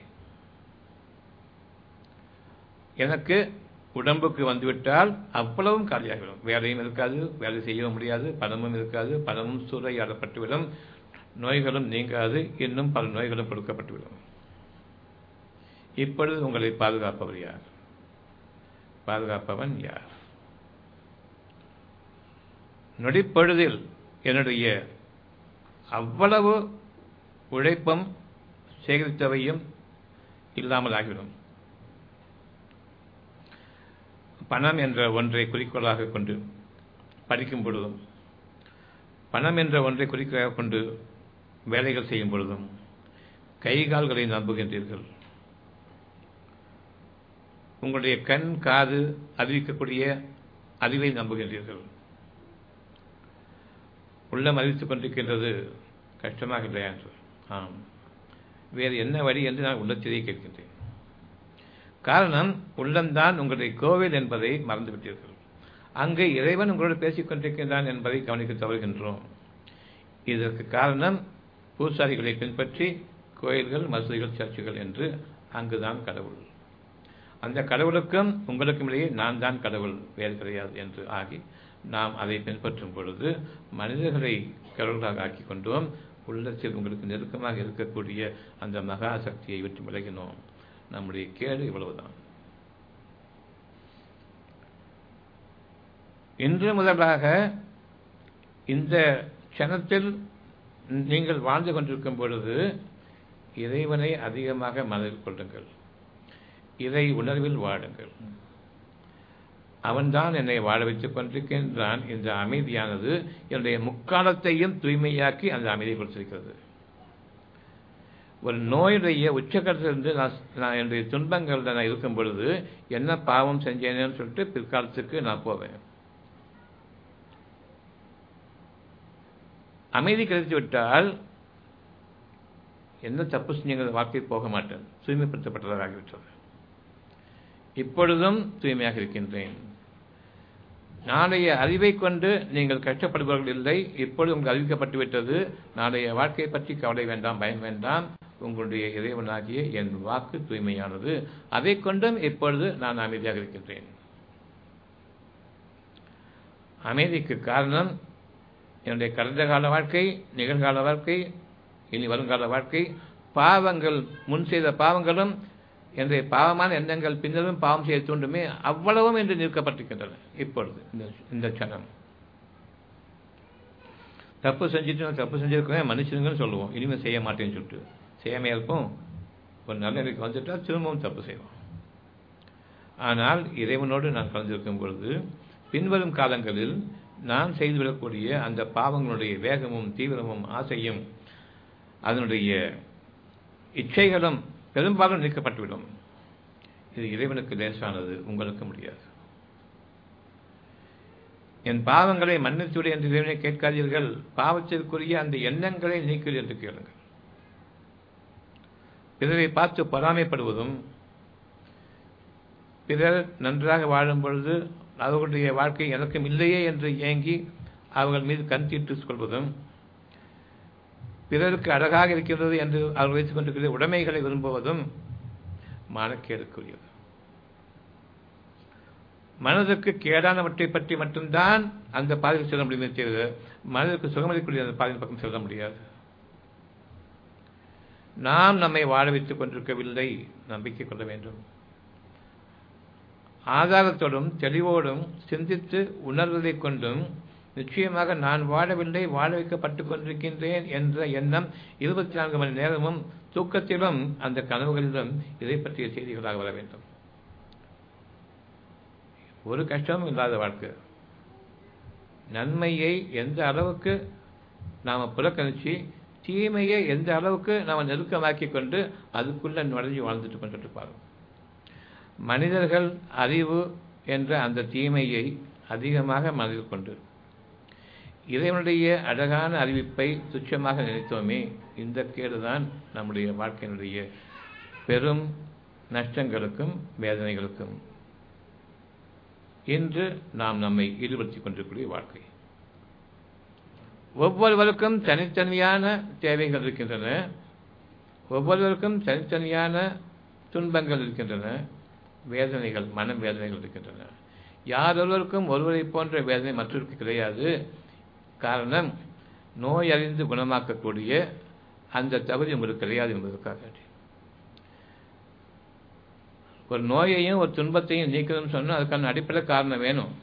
Speaker 1: எனக்கு உடம்புக்கு வந்துவிட்டால் அவ்வளவும் காலியாகிவிடும் வேலையும் இருக்காது வேலை செய்யவும் முடியாது பணமும் இருக்காது பணமும் சூறையாடப்பட்டுவிடும் நோய்களும் நீங்காது இன்னும் பல நோய்களும் கொடுக்கப்பட்டுவிடும் இப்பொழுது உங்களை பாதுகாப்பவர் யார் பாதுகாப்பவன் யார் நொடிப்பொழுதில் என்னுடைய அவ்வளவு உழைப்பும் சேகரித்தவையும் இல்லாமல் ஆகிவிடும் பணம் என்ற ஒன்றை குறிக்கோளாக கொண்டு படிக்கும் பொழுதும் பணம் என்ற ஒன்றை குறிக்கோளாக கொண்டு வேலைகள் செய்யும் பொழுதும் கை கால்களை நம்புகின்றீர்கள் உங்களுடைய கண் காது அறிவிக்கக்கூடிய அறிவை நம்புகின்றீர்கள் உள்ளம் அறிவித்துக் கொண்டிருக்கின்றது கஷ்டமாக இல்லையா என்று ஆம் வேறு என்ன வழி என்று நான் உள்ளத்திலேயே கேட்கின்றேன் காரணம் உள்ளம்தான் உங்களுடைய கோவில் என்பதை மறந்துவிட்டீர்கள் அங்கு இறைவன் உங்களோடு பேசிக் கொண்டிருக்கின்றான் என்பதை கவனிக்க தவறுகின்றோம் இதற்கு காரணம் பூசாரிகளை பின்பற்றி கோயில்கள் மசூதிகள் சர்ச்சுகள் என்று அங்குதான் கடவுள் அந்த கடவுளுக்கும் உங்களுக்கும் இடையே நான் தான் கடவுள் வேறு கிடையாது என்று ஆகி நாம் அதை பின்பற்றும் பொழுது மனிதர்களை கடவுளாக ஆக்கி கொண்டோம் உள்ளத்தில் உங்களுக்கு நெருக்கமாக இருக்கக்கூடிய அந்த மகா சக்தியை விட்டு விலகினோம் நம்முடைய கேடு இவ்வளவுதான் இன்று முதலாக இந்த க்ஷணத்தில் நீங்கள் வாழ்ந்து கொண்டிருக்கும் பொழுது இறைவனை அதிகமாக மனதில் கொள்ளுங்கள் இறை உணர்வில் வாழுங்கள் அவன்தான் என்னை வாழ வைத்துக் கொண்டிருக்கின்றான் இந்த அமைதியானது என்னுடைய முக்காலத்தையும் தூய்மையாக்கி அந்த அமைதியை கொடுத்திருக்கிறது ஒரு நோயுடைய உச்சகட்டத்திலிருந்து நான் நான் என்னுடைய துன்பங்கள் நான் இருக்கும் பொழுது என்ன பாவம் செஞ்சேன்னு சொல்லிட்டு பிற்காலத்துக்கு நான் போவேன் அமைதி கிடைத்து விட்டால் என்ன தப்பு செஞ்சீங்கிற வார்த்தை போக மாட்டேன் தூய்மைப்படுத்தப்பட்டதாகிவிட்டது இப்பொழுதும் தூய்மையாக இருக்கின்றேன் நாளைய அறிவை கொண்டு நீங்கள் கஷ்டப்படுபவர்கள் இல்லை இப்பொழுது உங்களுக்கு அறிவிக்கப்பட்டுவிட்டது நாளைய வாழ்க்கையை பற்றி கவலை வேண்டாம் பயம் வேண்டாம் உங்களுடைய இறைவனாகிய என் வாக்கு தூய்மையானது அதை கொண்டும் இப்பொழுது நான் அமைதியாக இருக்கின்றேன் அமைதிக்கு காரணம் என்னுடைய கடந்த கால வாழ்க்கை நிகழ்கால வாழ்க்கை இனி வருங்கால வாழ்க்கை பாவங்கள் முன் செய்த பாவங்களும் என்னுடைய பாவமான எண்ணங்கள் பின்னரும் பாவம் செய்ய தூண்டுமே அவ்வளவும் என்று நிற்கப்பட்டிருக்கின்றன இப்பொழுது இந்த இந்த சனம் தப்பு செஞ்சுட்டு நான் தப்பு செஞ்சிருக்கேன் மன்னிச்சிருங்கன்னு சொல்லுவோம் இனிமேல் செய்ய மாட்டேன்னு சொல்லிட்டு செய்யாமையாக இருப்போம் ஒரு நல்ல நிலைக்கு வந்துட்டால் திரும்பவும் தப்பு செய்வோம் ஆனால் இறைவனோடு நான் கலந்திருக்கும் பொழுது பின்வரும் காலங்களில் நான் செய்துவிடக்கூடிய அந்த பாவங்களுடைய வேகமும் தீவிரமும் ஆசையும் அதனுடைய இச்சைகளும் பெரும்பாலும் நீக்கப்பட்டுவிடும் இது இறைவனுக்கு லேசானது உங்களுக்கு முடியாது என் பாவங்களை மன்னித்துவிடு என்று இறைவனை கேட்காதீர்கள் பாவத்திற்குரிய அந்த எண்ணங்களை நீக்குது என்று கேளுங்கள் பிறரை பார்த்து பொறாமைப்படுவதும் பிறர் நன்றாக வாழும் பொழுது அவர்களுடைய வாழ்க்கை எனக்கும் இல்லையே என்று ஏங்கி அவர்கள் மீது கண் தீட்டு கொள்வதும் பிறருக்கு அழகாக இருக்கின்றது என்று அவர் வைத்துக் கொண்டிருக்கிற உடைமைகளை விரும்புவதும் மானக்கேடுக்குரியது மனதுக்கு கேடானவற்றை பற்றி மட்டும்தான் அந்த பாதையில் செல்ல முடியுமே தவிர மனதுக்கு சுகமளிக்கூடிய அந்த பாதையின் பக்கம் செல்ல முடியாது நாம் நம்மை வாழ வைத்துக் கொண்டிருக்கவில்லை நம்பிக்கை கொள்ள வேண்டும் ஆதாரத்தோடும் தெளிவோடும் சிந்தித்து உணர்வதைக் கொண்டும் நிச்சயமாக நான் வாழவில்லை வாழ வைக்கப்பட்டு கொண்டிருக்கின்றேன் என்ற எண்ணம் இருபத்தி நான்கு மணி நேரமும் தூக்கத்திலும் அந்த கனவுகளிலும் இதை பற்றிய செய்திகளாக வர வேண்டும் ஒரு கஷ்டமும் இல்லாத வாழ்க்கை நன்மையை எந்த அளவுக்கு நாம் புறக்கணிச்சு தீமையை எந்த அளவுக்கு நாம் நெருக்கமாக்கி கொண்டு அதுக்குள்ள நுழைஞ்சு வாழ்ந்துட்டு கொண்டுட்டு இருப்பார்கள் மனிதர்கள் அறிவு என்ற அந்த தீமையை அதிகமாக மனதில் கொண்டு இறைவனுடைய அழகான அறிவிப்பை துச்சமாக நினைத்தோமே இந்த கேடுதான் நம்முடைய வாழ்க்கையினுடைய பெரும் நஷ்டங்களுக்கும் வேதனைகளுக்கும் இன்று நாம் நம்மை ஈடுபடுத்திக் கொண்டிருக்கக்கூடிய வாழ்க்கை ஒவ்வொருவருக்கும் தனித்தனியான தேவைகள் இருக்கின்றன ஒவ்வொருவருக்கும் தனித்தனியான துன்பங்கள் இருக்கின்றன வேதனைகள் மன வேதனைகள் இருக்கின்றன யாரொருவருக்கும் ஒருவரை போன்ற வேதனை மற்றவருக்கு கிடையாது காரணம் நோய் அறிந்து குணமாக்கக்கூடிய அந்த தகுதி உங்களுக்கு கிடையாது என்பதற்காக ஒரு நோயையும் ஒரு துன்பத்தையும் நீக்கணும்னு சொன்னால் அதுக்கான அடிப்படை காரணம் வேணும்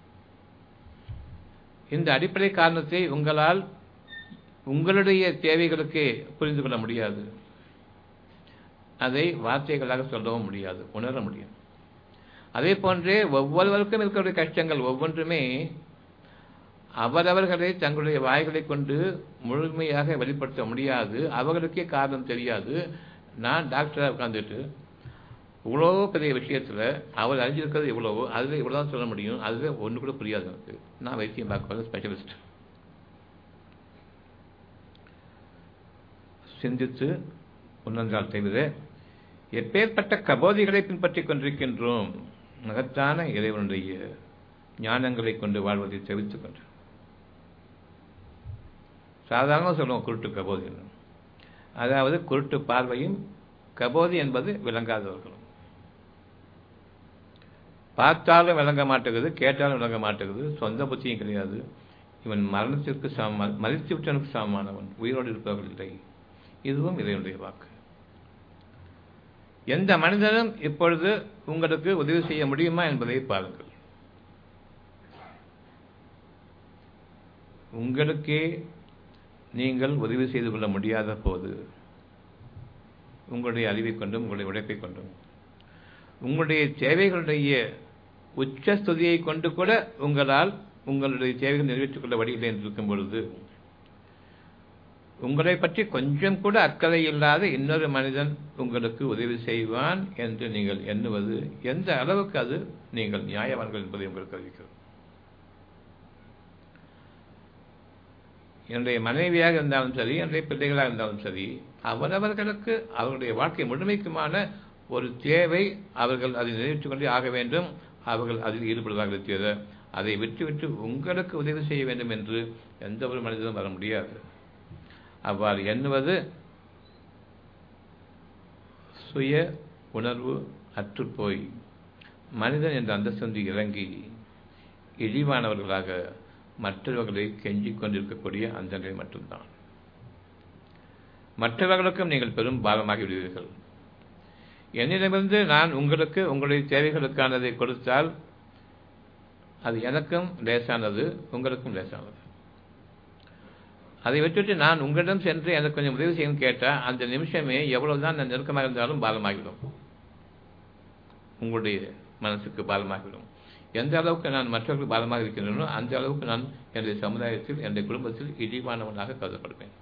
Speaker 1: இந்த அடிப்படை காரணத்தை உங்களால் உங்களுடைய தேவைகளுக்கே புரிந்து கொள்ள முடியாது அதை வார்த்தைகளாக சொல்லவும் முடியாது உணர முடியும் அதே போன்றே ஒவ்வொருவருக்கும் இருக்கக்கூடிய கஷ்டங்கள் ஒவ்வொன்றுமே அவரவர்களை தங்களுடைய வாய்களை கொண்டு முழுமையாக வெளிப்படுத்த முடியாது அவர்களுக்கே காரணம் தெரியாது நான் டாக்டராக உட்காந்துட்டு இவ்வளோ பெரிய விஷயத்தில் அவர் அறிஞ்சிருக்கிறது இவ்வளவோ அதில் இவ்வளோ தான் சொல்ல முடியும் அதில் ஒன்று கூட புரியாது எனக்கு நான் வைத்தியம் பார்க்க ஸ்பெஷலிஸ்ட் சிந்தித்து உன்னன்றால் தவிர எப்பேற்பட்ட கபோதிகளை பின்பற்றிக் கொண்டிருக்கின்றோம் மகத்தான இறைவனுடைய ஞானங்களை கொண்டு வாழ்வதை தவிர்த்துக் கொண்டு சாதாரணமாக சொல்லுவோம் குருட்டு கபோதி அதாவது குருட்டு பார்வையும் கபோதி என்பது விளங்காதவர்களும் பார்த்தாலும் விளங்க மாட்டேங்குது கேட்டாலும் விளங்க மாட்டேங்குது சொந்த புத்தியும் கிடையாது இவன் மரணத்திற்கு சம மறித்து விட்டனுக்கு சமமானவன் உயிரோடு இருப்பவர்கள் இல்லை இதுவும் இதனுடைய வாக்கு எந்த மனிதனும் இப்பொழுது உங்களுக்கு உதவி செய்ய முடியுமா என்பதை பாருங்கள் உங்களுக்கே நீங்கள் உதவி செய்து கொள்ள முடியாத போது உங்களுடைய அறிவை கொண்டும் உங்களுடைய உழைப்பை கொண்டும் உங்களுடைய தேவைகளுடைய உச்சஸ்துதியை கொண்டு கூட உங்களால் உங்களுடைய தேவைகள் நிறைவேற்றிக் கொள்ள வழியில்லை என்று இருக்கும் பொழுது உங்களை பற்றி கொஞ்சம் கூட அக்கறை இல்லாத இன்னொரு மனிதன் உங்களுக்கு உதவி செய்வான் என்று நீங்கள் எண்ணுவது எந்த அளவுக்கு அது நீங்கள் நியாயவான்கள் என்பதை உங்களுக்கு அறிவிக்கிறது என்னுடைய மனைவியாக இருந்தாலும் சரி என்னுடைய பிள்ளைகளாக இருந்தாலும் சரி அவரவர்களுக்கு அவர்களுடைய வாழ்க்கை முழுமைக்குமான ஒரு தேவை அவர்கள் அதை நிறைவேற்றிக் கொண்டே ஆக வேண்டும் அவர்கள் அதில் ஈடுபடுவார்கள் தவிர அதை விட்டுவிட்டு உங்களுக்கு உதவி செய்ய வேண்டும் என்று எந்த ஒரு மனிதனும் வர முடியாது அவ்வாறு எண்ணுவது சுய உணர்வு அற்றுப்போய் மனிதன் என்ற அந்தஸ்து இறங்கி இழிவானவர்களாக மற்றவர்களை கெஞ்சிக் கொண்டிருக்கக்கூடிய அந்த நிலை மட்டும்தான் மற்றவர்களுக்கும் நீங்கள் பெரும் பாரமாகி விடுவீர்கள் என்னிடமிருந்து நான் உங்களுக்கு உங்களுடைய தேவைகளுக்கானதை கொடுத்தால் அது எனக்கும் லேசானது உங்களுக்கும் லேசானது அதை விட்டுட்டு நான் உங்களிடம் சென்று எனக்கு கொஞ்சம் உதவி செய்யணும் கேட்டால் அந்த நிமிஷமே எவ்வளவுதான் நான் நெருக்கமாக இருந்தாலும் பாரமாகிவிடும் உங்களுடைய மனசுக்கு பாரமாகிவிடும் எந்த அளவுக்கு நான் மற்றவர்களுக்கு பாரமாக இருக்கின்றனோ அந்த அளவுக்கு நான் என்னுடைய சமுதாயத்தில் என்னுடைய குடும்பத்தில் இழிவானவனாக கருதப்படுவேன்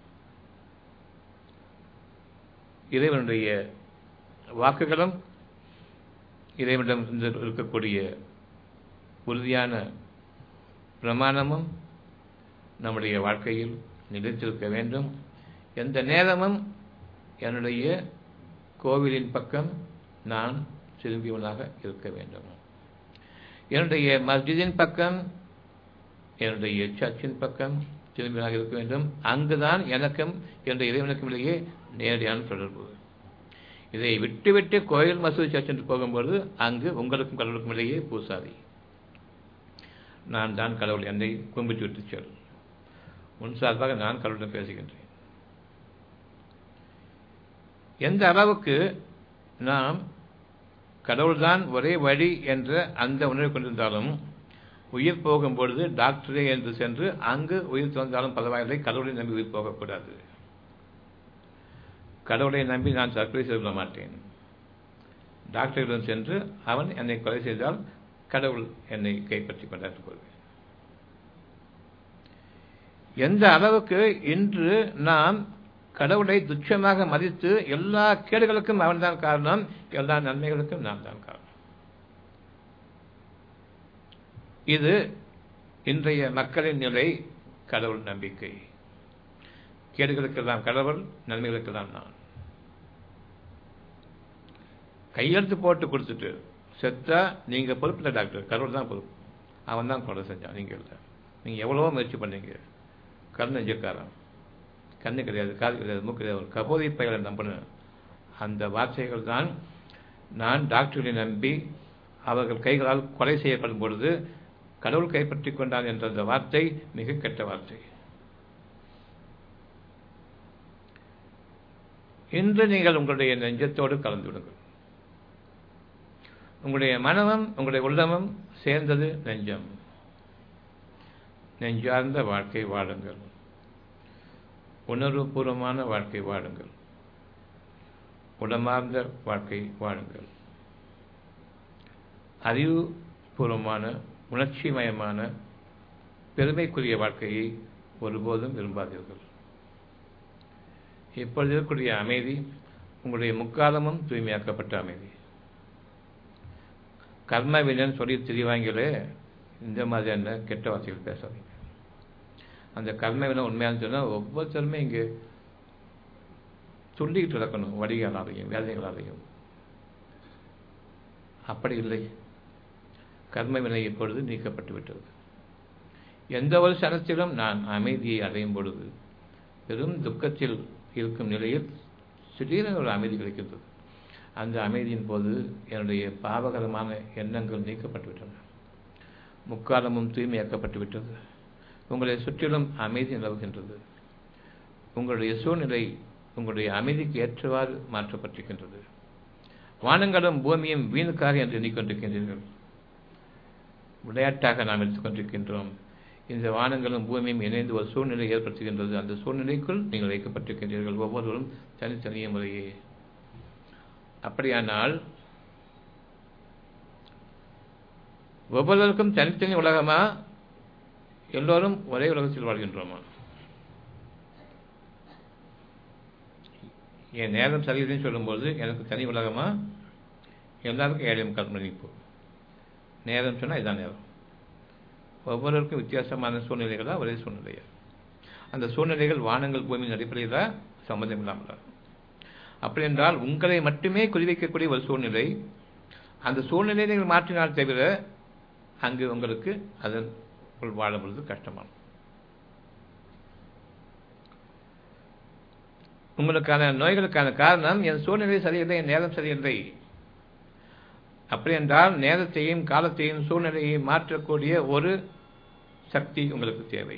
Speaker 1: இறைவனுடைய வாக்குகளும் இறைவனிடம் இருக்கக்கூடிய உறுதியான பிரமாணமும் நம்முடைய வாழ்க்கையில் நிலைத்திருக்க வேண்டும் எந்த நேரமும் என்னுடைய கோவிலின் பக்கம் நான் திரும்பியவனாக இருக்க வேண்டும் என்னுடைய மஸ்ஜிதின் பக்கம் என்னுடைய சர்ச்சின் பக்கம் திரும்பியவனாக இருக்க வேண்டும் அங்குதான் எனக்கும் என்னுடைய இறைவனுக்கும் இடையே நேரடியான தொடர்பு இதை விட்டுவிட்டு கோயில் மசூதி சர்ச் என்று போகும்போது அங்கு உங்களுக்கும் கடவுளுக்கும் இடையே பூசாதி நான் தான் கடவுள் என்னை கும்பிட்டு விட்டு செல் உன் சார்பாக நான் கடவுளிடம் பேசுகின்றேன் எந்த அளவுக்கு நாம் கடவுள்தான் ஒரே வழி என்ற அந்த உணர்வை கொண்டிருந்தாலும் உயிர் போகும் பொழுது டாக்டரே என்று சென்று அங்கு உயிர் தந்தாலும் பரவாயில்லை கடவுளை நம்பி உயிர் போகக்கூடாது கடவுளை நம்பி நான் தற்கொலை செய்து கொள்ள மாட்டேன் டாக்டரிடம் சென்று அவன் என்னை கொலை செய்தால் கடவுள் என்னை கைப்பற்றி கொண்டாட்டு கொள்வேன் எந்த அளவுக்கு இன்று நாம் கடவுளை துச்சமாக மதித்து எல்லா கேடுகளுக்கும் அவன்தான் காரணம் எல்லா நன்மைகளுக்கும் நான் தான் காரணம் இது இன்றைய மக்களின் நிலை கடவுள் நம்பிக்கை கேடுகளுக்கெல்லாம் கடவுள் நன்மைகளுக்கெல்லாம் நான் கையெழுத்து போட்டு கொடுத்துட்டு செத்தா நீங்க பொறுப்பு இல்லை டாக்டர் கடவுள் தான் பொறுப்பு அவன் தான் கொலை செஞ்சான் நீங்க இல்லை நீங்க எவ்வளவோ முயற்சி பண்ணீங்க கண் நெஞ்சுக்காரன் கண்ணு கிடையாது காது கிடையாது மூக்கு கிடையாது ஒரு கபோதி பெயரை நம்பின அந்த வார்த்தைகள் தான் நான் டாக்டர்களை நம்பி அவர்கள் கைகளால் கொலை செய்யப்படும் பொழுது கடவுள் கைப்பற்றி கொண்டான் என்ற அந்த வார்த்தை மிக கெட்ட வார்த்தை இன்று நீங்கள் உங்களுடைய நெஞ்சத்தோடு கலந்து விடுங்கள் உங்களுடைய மனமும் உங்களுடைய உள்ளமும் சேர்ந்தது நெஞ்சம் நெஞ்சார்ந்த வாழ்க்கை வாழுங்கள் உணர்வுபூர்வமான வாழ்க்கை வாழுங்கள் உடமார்ந்த வாழ்க்கை வாழுங்கள் அறிவுபூர்வமான உணர்ச்சிமயமான பெருமைக்குரிய வாழ்க்கையை ஒருபோதும் விரும்பாதீர்கள் இப்பொழுது இருக்கக்கூடிய அமைதி உங்களுடைய முக்காலமும் தூய்மையாக்கப்பட்ட அமைதி கர்மவினன் சொல்லி திரிவாங்களே இந்த மாதிரியான கெட்ட வார்த்தைகள் பேசாதீங்க அந்த கர்மவினை உண்மையான சொன்னால் ஒவ்வொருத்தருமே இங்கே சொல்லிக்கிட்டு நடக்கணும் வடிகளாலையும் வேதனைகளாலையும் அப்படி இல்லை கர்ம வினை இப்பொழுது நீக்கப்பட்டு விட்டது எந்த ஒரு சனத்திலும் நான் அமைதியை அடையும் பொழுது பெரும் துக்கத்தில் இருக்கும் நிலையில் திடீரென ஒரு அமைதி கிடைக்கின்றது அந்த அமைதியின் போது என்னுடைய பாவகரமான எண்ணங்கள் நீக்கப்பட்டு விட்டன முக்காலமும் தூய்மையாக்கப்பட்டு விட்டது உங்களை சுற்றிலும் அமைதி நிலவுகின்றது உங்களுடைய சூழ்நிலை உங்களுடைய அமைதிக்கு ஏற்றவாறு மாற்றப்பட்டிருக்கின்றது வானங்களும் பூமியும் வீணுக்காக என்று எண்ணிக்கொண்டிருக்கின்றீர்கள் விளையாட்டாக நாம் எடுத்துக்கொண்டிருக்கின்றோம் இந்த வானங்களும் பூமியும் இணைந்து ஒரு சூழ்நிலை ஏற்படுத்துகின்றது அந்த சூழ்நிலைக்குள் நீங்கள் வைக்கப்பட்டிருக்கின்றீர்கள் ஒவ்வொருவரும் தனித்தனிய முறையே அப்படியானால் ஒவ்வொருவருக்கும் தனித்தனி உலகமா எல்லோரும் ஒரே உலகத்தில் வாழ்கின்றோமா என் நேரம் சரியில்லைன்னு சொல்லும்போது எனக்கு தனி உலகமா எல்லாருக்கும் ஏழை முக்கால் மணிப்பு நேரம் சொன்னால் இதான் நேரம் ஒவ்வொருவருக்கும் வித்தியாசமான சூழ்நிலைகளா ஒரே சூழ்நிலையா அந்த சூழ்நிலைகள் வானங்கள் பூமியின் அடிப்படையில் தான் சம்மந்தம் இல்லாமல் அப்படி என்றால் உங்களை மட்டுமே குறிவைக்கக்கூடிய ஒரு சூழ்நிலை அந்த சூழ்நிலையை நீங்கள் மாற்றினால் தவிர அங்கு உங்களுக்கு அதன் வாழ பொழுது கஷ்டமானது உங்களுக்கான நோய்களுக்கான காரணம் என் சூழ்நிலை சரியில்லை என் நேரம் சரியில்லை அப்படி என்றால் நேரத்தையும் காலத்தையும் சூழ்நிலையை மாற்றக்கூடிய ஒரு சக்தி உங்களுக்கு தேவை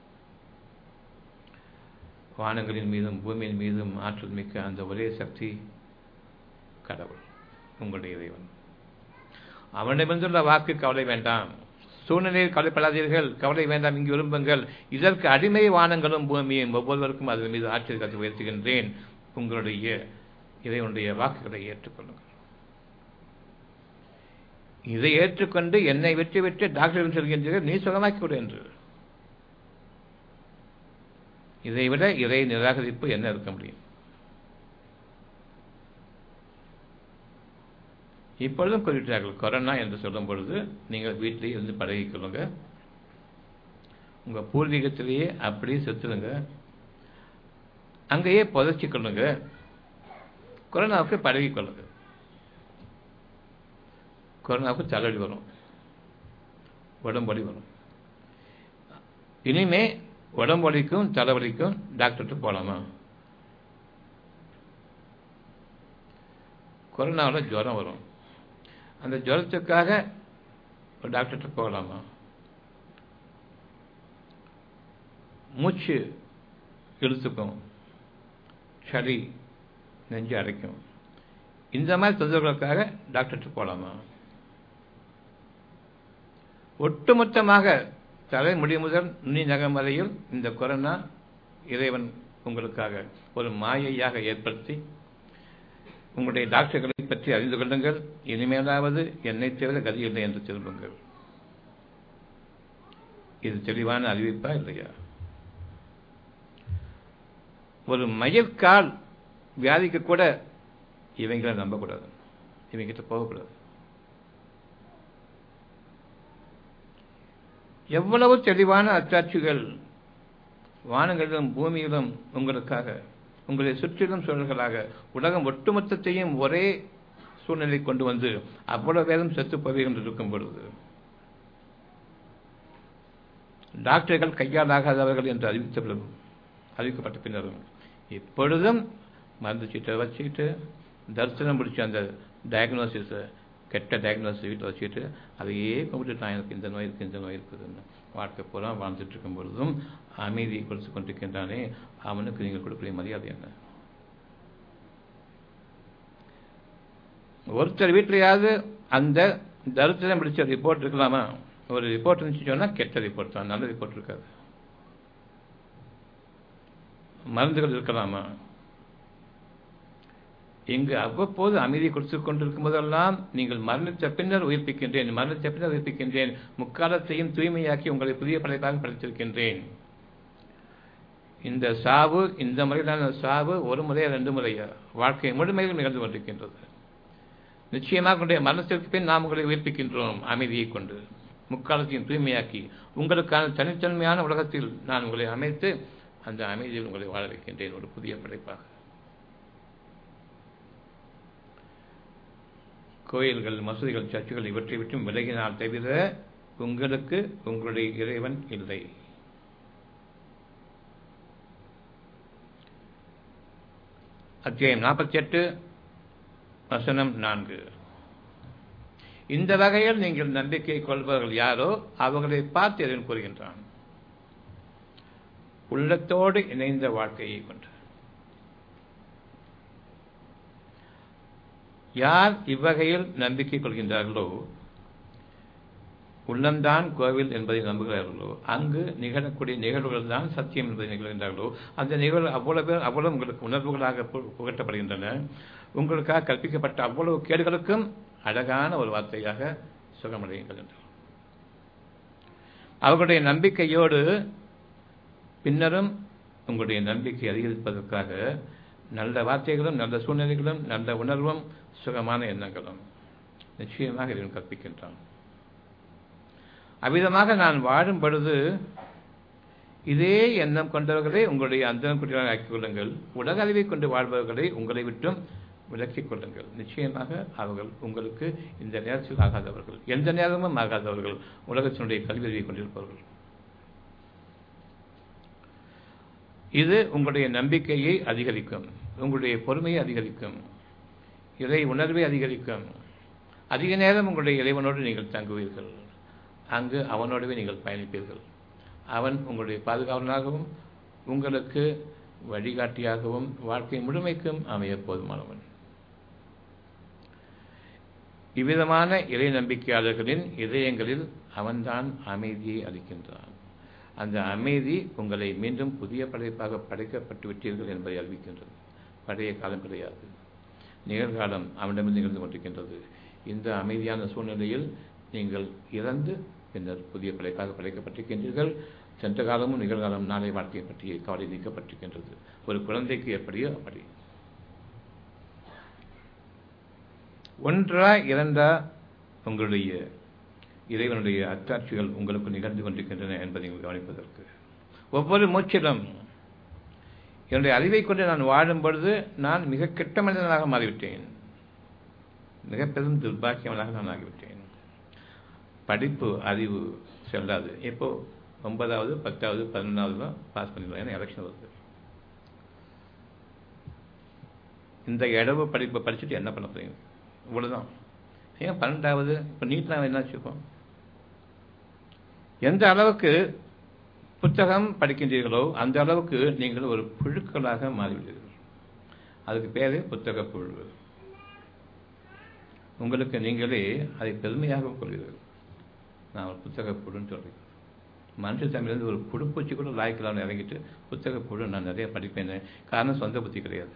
Speaker 1: வானங்களின் மீதும் பூமியின் மீதும் ஆற்றல் மிக்க அந்த ஒரே சக்தி கடவுள் உங்களுடைய இறைவன் அவனிடமிருந்துள்ள வாக்கு கவலை வேண்டாம் சூழ்நிலையில் கவலைப்படாதீர்கள் கவலை வேண்டாம் இங்கு விரும்புங்கள் இதற்கு அடிமை வானங்களும் பூமியும் ஒவ்வொருவருக்கும் அதன் மீது ஆட்சியை கற்று உயர்த்துகின்றேன் உங்களுடைய இறைவனுடைய வாக்குகளை ஏற்றுக்கொள்ளுங்கள் இதை ஏற்றுக்கொண்டு என்னை வெற்றி வெற்றி டாக்டரிடம் சொல்கின்றீர்கள் நீ சுகமாக்கி கொடு என்று இதை விட இறை நிராகரிப்பு என்ன இருக்க முடியும் இப்பொழுதும் குறிப்பிட்டார்கள் கொரோனா என்று சொல்லும் பொழுது நீங்கள் வீட்டிலேயே இருந்து பழகிக் கொள்ளுங்க உங்க பூர்வீகத்திலேயே அப்படியே செத்துருங்க அங்கேயே புதைச்சி கொள்ளுங்க கொரோனாவுக்கு பழகிக் கொள்ளுங்க கொரோனாவுக்கு தலைவலி வரும் உடம்பொலி வரும் இனிமே உடம்பொலிக்கும் தலைவலிக்கும் டாக்டர்கிட்ட போகலாமா கொரோனாவில் ஜுரம் வரும் அந்த ஜுரத்துக்காக ஒரு டாக்டர்கிட்ட போகலாமா மூச்சு இழுத்துக்கும் சளி நெஞ்சு அடைக்கும் இந்த மாதிரி தொந்தரவுகளுக்காக டாக்டர்கிட்ட போகலாமா ஒட்டுமொத்தமாக தலைமுடி முதல் நுனி நகம் வரையில் இந்த கொரோனா இறைவன் உங்களுக்காக ஒரு மாயையாக ஏற்படுத்தி உங்களுடைய டாக்டர்களை பற்றி அறிந்து கொள்ளுங்கள் இனிமேலாவது என்னை தவிர கதி இல்லை என்று திரும்புங்கள் இது தெளிவான அறிவிப்பா இல்லையா ஒரு மயிர்கால் வியாதிக்கு கூட இவங்களை நம்பக்கூடாது இவங்கிட்ட போகக்கூடாது எவ்வளவு தெளிவான அத்தாட்சிகள் வானங்களிலும் பூமியிலும் உங்களுக்காக உங்களை சுற்றிலும் சூழல்களாக உலகம் ஒட்டுமொத்தத்தையும் ஒரே சூழ்நிலை கொண்டு வந்து அவ்வளவு பேரும் செத்து போவீர்கள் இருக்கும் பொழுது டாக்டர்கள் கையாலாகாதவர்கள் என்று அறிவித்த பிறகு அறிவிக்கப்பட்ட பின்னரும் இப்பொழுதும் மருந்து சீட்டை வச்சுக்கிட்டு தரிசனம் பிடிச்ச அந்த டயக்னோசிஸை கெட்ட டயக்னோசிஸ் வீட்டில் வச்சுக்கிட்டு அதையே கும்பிட்டு நான் எனக்கு இந்த நோய் இருக்குது இந்த நோய் இருக்குதுன்னு வாழ்க்கை பூரா வாழ்ந்துட்டு இருக்கும் பொழுதும் அமைதியை கொடுத்து கொண்டிருக்கின்றானே அவனுக்கு நீங்கள் கொடுக்கக்கூடிய மரியாதை என்ன ஒருத்தர் வீட்டிலையாவது அந்த தரித்திரம் பிடிச்ச ரிப்போர்ட் இருக்கலாமா ஒரு ரிப்போர்ட் இருந்துச்சு சொன்னால் கெட்ட ரிப்போர்ட் தான் நல்ல ரிப்போர்ட் இருக்காது மருந்துகள் இருக்கலாமா இங்கு அவ்வப்போது அமைதி கொடுத்து கொண்டிருக்கும் போதெல்லாம் நீங்கள் மரணித்த பின்னர் உயிர்ப்பிக்கின்றேன் மரணித்த பின்னர் உயிர்ப்பிக்கின்றேன் முக்காலத்தையும் தூய்மையாக்கி உங்களை புதிய படைப்பாக படைத்திருக்கின்றேன் இந்த சாவு இந்த முறையிலான சாவு ஒரு முறையா ரெண்டு முறையா வாழ்க்கை முழுமையில் நிகழ்ந்து கொண்டிருக்கின்றது நிச்சயமாக உங்களுடைய மரணத்திற்கு பின் நாம் உங்களை உயிர்ப்பிக்கின்றோம் அமைதியை கொண்டு முக்காலத்தையும் தூய்மையாக்கி உங்களுக்கான தனித்தன்மையான உலகத்தில் நான் உங்களை அமைத்து அந்த அமைதியில் உங்களை வாழ வைக்கின்றேன் ஒரு புதிய படைப்பாக கோயில்கள் மசூதிகள் சர்ச்சுகள் இவற்றை விட்டும் விலகினால் தவிர உங்களுக்கு உங்களுடைய இறைவன் இல்லை அத்தியாயம் நாற்பத்தி எட்டு வசனம் நான்கு இந்த வகையில் நீங்கள் நம்பிக்கை கொள்பவர்கள் யாரோ அவர்களை பார்த்து எதன் கூறுகின்றான் உள்ளத்தோடு இணைந்த வாழ்க்கையை கொண்டு யார் இவ்வகையில் நம்பிக்கை கொள்கின்றார்களோ உள்ளம்தான் கோவில் என்பதை நம்புகிறார்களோ அங்கு நிகழக்கூடிய நிகழ்வுகள் தான் சத்தியம் என்பதை நிகழ்கின்றார்களோ அந்த நிகழ்வு அவ்வளவு பேர் அவ்வளவு உங்களுக்கு உணர்வுகளாக புகட்டப்படுகின்றன உங்களுக்காக கற்பிக்கப்பட்ட அவ்வளவு கேடுகளுக்கும் அழகான ஒரு வார்த்தையாக சுகமடையுங்கள் என்று அவர்களுடைய நம்பிக்கையோடு பின்னரும் உங்களுடைய நம்பிக்கை அதிகரிப்பதற்காக நல்ல வார்த்தைகளும் நல்ல சூழ்நிலைகளும் நல்ல உணர்வும் சுகமான எண்ணங்களும் நிச்சயமாக இறைவன் கற்பிக்கின்றான் அவ்விதமாக நான் வாழும் பொழுது இதே எண்ணம் கொண்டவர்களை உங்களுடைய அந்தரம் குட்டியாக ஆக்கிக் கொள்ளுங்கள் உலக அறிவை கொண்டு வாழ்பவர்களை உங்களை விட்டும் விலக்கிக் கொள்ளுங்கள் நிச்சயமாக அவர்கள் உங்களுக்கு இந்த நேரத்தில் ஆகாதவர்கள் எந்த நேரமும் ஆகாதவர்கள் உலகத்தினுடைய கல்வி அறிவை கொண்டிருப்பவர்கள் இது உங்களுடைய நம்பிக்கையை அதிகரிக்கும் உங்களுடைய பொறுமையை அதிகரிக்கும் இறை உணர்வை அதிகரிக்கும் அதிக நேரம் உங்களுடைய இறைவனோடு நீங்கள் தங்குவீர்கள் அங்கு அவனோடவே நீங்கள் பயணிப்பீர்கள் அவன் உங்களுடைய பாதுகாவலனாகவும் உங்களுக்கு வழிகாட்டியாகவும் வாழ்க்கை முழுமைக்கும் அமைய போதுமானவன் இவ்விதமான இறை நம்பிக்கையாளர்களின் இதயங்களில் அவன்தான் அமைதியை அளிக்கின்றான் அந்த அமைதி உங்களை மீண்டும் புதிய படைப்பாக படைக்கப்பட்டு விட்டீர்கள் என்பதை அறிவிக்கின்றது பழைய காலம் கிடையாது நிகழ்காலம் அவனிடமிருந்து நிகழ்ந்து கொண்டிருக்கின்றது இந்த அமைதியான சூழ்நிலையில் நீங்கள் இறந்து பின்னர் புதிய படைப்பாக படைக்கப்பட்டிருக்கின்றீர்கள் சென்ற காலமும் நிகழ்காலம் நாளை வாழ்க்கையை பற்றிய கவலை நீக்கப்பட்டிருக்கின்றது ஒரு குழந்தைக்கு எப்படியோ அப்படி ஒன்றா இரண்டா உங்களுடைய இறைவனுடைய அத்தாட்சிகள் உங்களுக்கு நிகழ்ந்து கொண்டிருக்கின்றன என்பதை கவனிப்பதற்கு ஒவ்வொரு மூச்சிலும் என்னுடைய அறிவை கொண்டு நான் வாழும் பொழுது நான் மிக கெட்ட மனிதனாக மாறிவிட்டேன் மிக பெரும் துர்பாக்கியவனாக நான் ஆகிவிட்டேன் படிப்பு அறிவு செல்லாது இப்போ ஒன்பதாவது பத்தாவது பதினொன்றாவது தான் பாஸ் பண்ணிடலாம் ஏன்னா எலெக்ஷன் வருது இந்த இடவு படிப்பை படிச்சுட்டு என்ன பண்ண போறீங்க இவ்வளோதான் ஏன் பன்னெண்டாவது இப்போ நீட்லாம் என்ன வச்சுக்கோம் எந்த அளவுக்கு புத்தகம் படிக்கின்றீர்களோ அந்த அளவுக்கு நீங்கள் ஒரு புழுக்களாக மாறிவிடுவீர்கள் அதுக்கு பேரு புத்தக புழு உங்களுக்கு நீங்களே அதை பெருமையாக கொள்வீர்கள் நான் ஒரு புத்தக புழுன்னு சொல்கிறேன் மனுஷ தமிழ்லேருந்து ஒரு புடுப்பூச்சி கூட லாய்க்கலாம்னு இறங்கிட்டு புத்தக புழு நான் நிறைய படிப்பேன் காரணம் சொந்த புத்தி கிடையாது